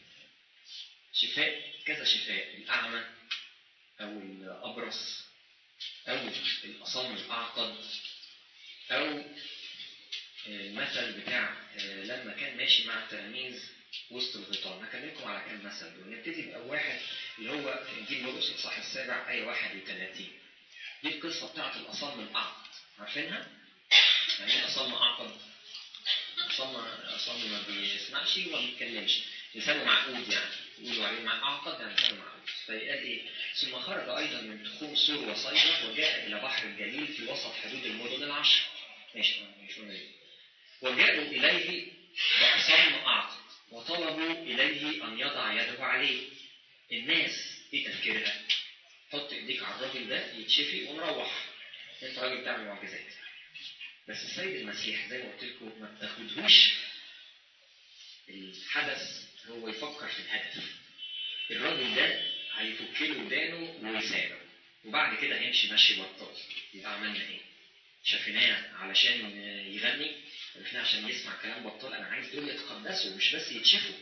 شفاء كذا شفاء الاعمى او الابرص او الاصم الاعقد او المثل بتاع لما كان ماشي مع التلاميذ وسط الغيطان هكلمكم على كام مثل ونبتدي بأول واحد اللي هو في انجيل مرقس الاصحاح السابع ايه 31 دي القصه بتاعت الاصم الاعقد عارفينها؟ يعني ايه اصم اعقد؟ اصم اصم ما بيسمعش وما بيتكلمش لسانه معقود يعني يقولوا عليه مع اعقد يعني لسانه معقود فقال ايه؟ ثم خرج ايضا من تخوم سور وصيدا وجاء الى بحر الجليل في وسط حدود المدن العشر ماشي مش مهم وجاءوا اليه باصم اعقد وطلبوا اليه ان يضع يده عليه الناس ايه تفكيرها؟ حط ايديك على الراجل ده يتشفي ونروح انت راجل بتعمل معجزات بس السيد المسيح زي ما قلت لكم ما بتاخدهوش الحدث هو يفكر في الهدف الراجل ده هيفك له ودانه ويسامه وبعد كده هيمشي مشي بطال يبقى عملنا ايه؟ شفناه علشان يغني شفناه عشان يسمع كلام بطال انا عايز دول يتقدسوا مش بس يتشفوا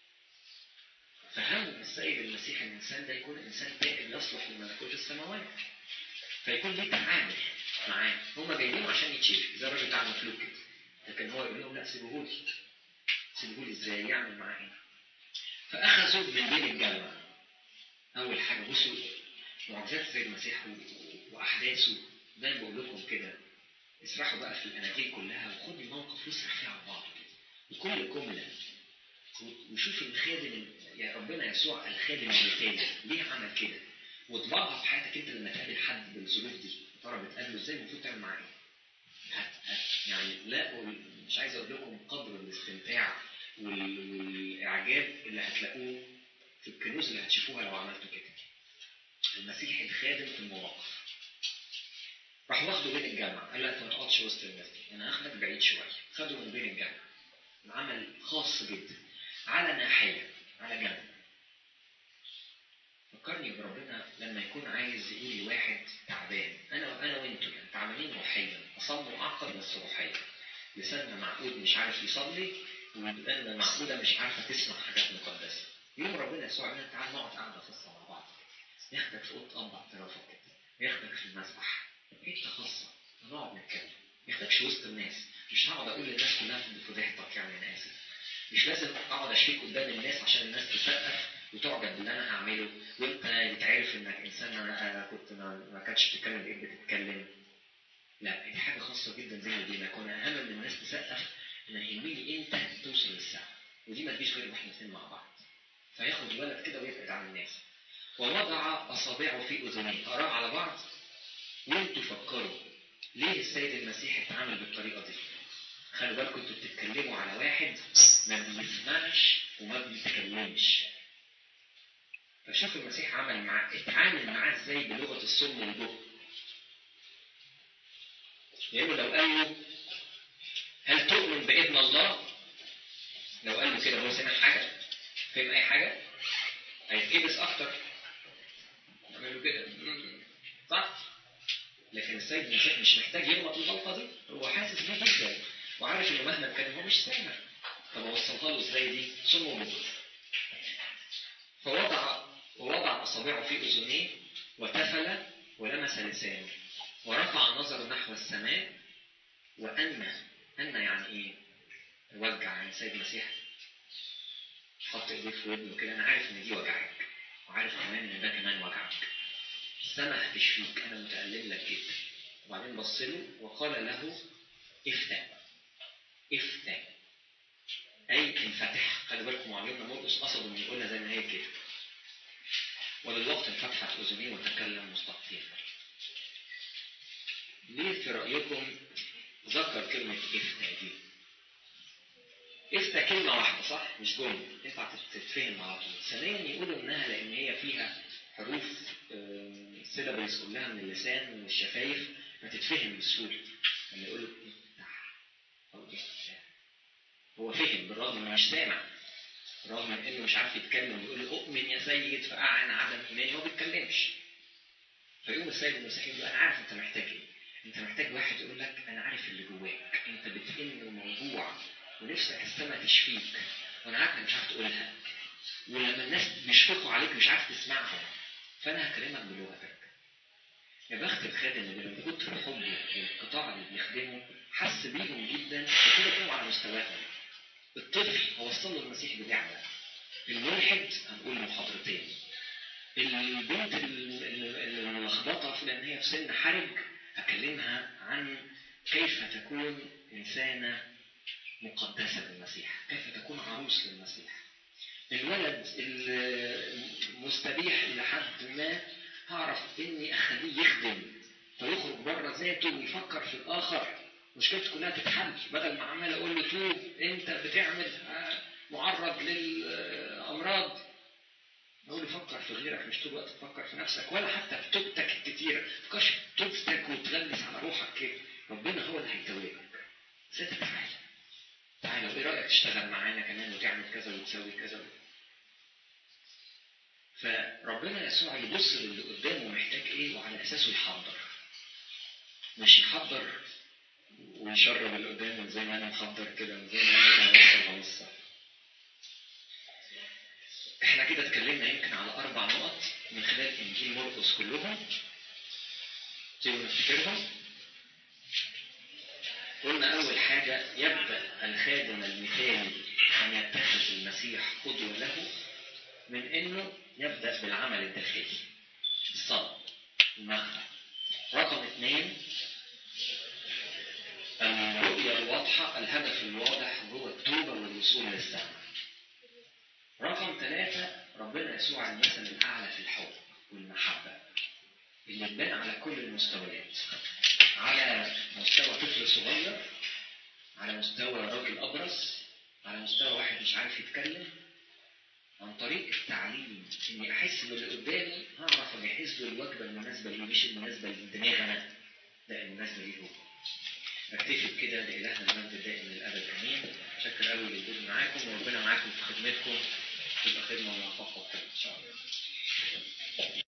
فهم السيد المسيح الانسان ده يكون انسان تائب يصلح لملكوت السماوات فيكون ليه تعامل معاه هم جايين عشان يتشفي زي الراجل بتاع المفلوك كده لكن هو يقول لهم لا سيبوهولي سيبوهولي ازاي يعمل معاه ايه فاخذوا من بين الجامعه اول حاجه بصوا معجزات السيد المسيح واحداثه زي ما بقول لكم كده اسرحوا بقى في الاناجيل كلها وخد الموقف واسرح فيه على بعض كده وكل جمله وشوف الخادم يا ربنا يسوع الخادم المثالي ليه عمل كده وطبعها في حياتك انت لما تقابل حد بالظروف دي ترى بتقابله ازاي المفروض تعمل معاه ايه؟ هت هت يعني لا مش عايز اقول لكم قدر الاستمتاع والاعجاب اللي هتلاقوه في الكنوز اللي هتشوفوها لو عملتوا كده. المسيح الخادم في المواقف. راح واخده بين الجامعة قال له انت ما تقعدش وسط الناس دي انا هاخدك بعيد شويه خده من بين الجامعة عمل خاص جدا على ناحيه على جنب فكرني بربنا لما يكون عايز يقول لواحد تعبان انا انا وانتوا يعني تعبانين روحيا اصم واعقد بس روحيا لساننا معقود مش عارف يصلي ودقنا معقوده مش عارفه تسمع حاجات مقدسه يوم ربنا يسوع قال تعال نقعد قعده خاصه مع بعض ياخدك في اوضه اب اعترافك كده ياخدك في المسبح حته خاصه نقعد نتكلم ما ياخدكش وسط الناس مش هقعد اقول للناس كلها في فضيحتك يعني انا اسف مش لازم اقعد اشيك قدام الناس عشان الناس تسقف وتعجب باللي انا هعمله وانت يتعرف انك انسان انا كنت ما, ما كانتش بتتكلم ايه بتتكلم لا دي حاجه خاصه جدا بيني وبينك وانا اهم من الناس تسقف انا يهمني انت توصل للساعه ودي ما تجيش غير واحنا الاثنين مع بعض فياخد الولد كده ويبعد عن الناس ووضع اصابعه في اذنيه قراه على بعض وانتوا فكروا ليه السيد المسيح اتعامل بالطريقه دي خلوا بالكم انتوا بتتكلموا على واحد ما بيسمعش وما بيتكلمش فشوف المسيح عمل معاه اتعامل معاه ازاي بلغه الصم والبكم لانه لو قال له هل تؤمن بابن الله لو قال له كده هو سمع حاجه فهم اي حاجه هيتكبس اكتر يعمل له كده صح لكن السيد المسيح مش محتاج يغلط الغلطه دي هو حاسس بيه جدا وعارف انه مهما اتكلم هو مش سامع طب اوصلها له ازاي دي صم وبكم فوضع ووضع أصابعه في أذنيه وتفل ولمس لسانه ورفع نظره نحو السماء وأن أن يعني إيه؟ وجع يعني سيد المسيح حط إيديه في ودنه كده أنا عارف إن دي وجعك وعارف كمان إن ده كمان وجعك السماء هتشفيك أنا متألم لك جدا وبعدين بص له وقال له افتح افتح أي انفتح خلي بالكم معلمنا مرقس قصد إنه يقولها زي ما هي كده وللوقت انفتحت أذنيه وتكلم مستقيما ليه في رأيكم ذكر كلمة افتح دي افتح كلمة واحدة صح؟ مش جملة ينفع تتفهم على طول ثانيا يقولوا إنها لأن هي فيها حروف سيلابلز كلها من اللسان ومن الشفايف فتتفهم بسهولة لما يقول له افتح أو افتح هو فهم بالرغم انه مش سامع رغم من انه مش عارف يتكلم ويقول له اؤمن يا سيد فاعن عدم ايماني هو ما بيتكلمش فيقوم السيد المسيح يقول له انا عارف انت محتاج ايه انت محتاج واحد يقول لك انا عارف اللي جواك انت بتئن وموجوع ونفسك السما تشفيك وانا عارف انك مش عارف تقولها ولما الناس بيشفقوا عليك مش عارف تسمعهم فانا هكلمك بلغتك يا بخت الخادم اللي من كتر حبه للقطاع اللي بيخدمه حس بيهم جدا وكده كانوا على مستواهم الطفل هو وصل له المسيح بلعبه الملحد هنقول محاضرتين البنت الملخبطه في لان هي في سن حرج هكلمها عن كيف تكون انسانه مقدسه للمسيح كيف تكون عروس للمسيح الولد المستبيح الى حد ما هعرف اني اخليه يخدم فيخرج بره ذاته ويفكر في الاخر مشكلته كلها تتحل بدل ما عمال اقول له توب انت بتعمل معرض للامراض اقول له فكر في غيرك مش طول الوقت تفكر في نفسك ولا حتى في توبتك الكتيره فكرش في توبتك وتغلس على روحك كده ربنا هو اللي هيتوبك بس انت تعالى تعالى وايه رايك تشتغل معانا كمان وتعمل كذا وتسوي كذا فربنا يسوع يبص للي قدامه محتاج ايه وعلى اساسه يحضر مش يحضر ويشرب اللي قدامه زي ما انا محضر كده زي ما انا اوصل اوصل احنا كده اتكلمنا يمكن على اربع نقط من خلال انجيل مرقس كلهم تيجوا نفتكرهم قلنا اول حاجه يبدا الخادم المثالي ان يتخذ المسيح قدوه له من انه يبدا بالعمل الداخلي الصلاه المخدع رقم اثنين الرؤية الواضحة الهدف الواضح هو التوبة والوصول للسماء. رقم ثلاثة ربنا يسوع المثل الأعلى في الحب والمحبة اللي تبان على كل المستويات على مستوى طفل صغير على مستوى راجل أبرص على مستوى واحد مش عارف يتكلم عن طريق التعليم اني احس باللي قدامي هعرف اجهز له الوجبه المناسبه ليه مش المناسبه لدماغي انا لا المناسبه ليه هو اكتفي بكده لإلهنا المجد دائم للأبد آمين شكر قوي لوجودي معاكم وربنا معاكم في خدمتكم تبقى خدمة موفقة إن شاء الله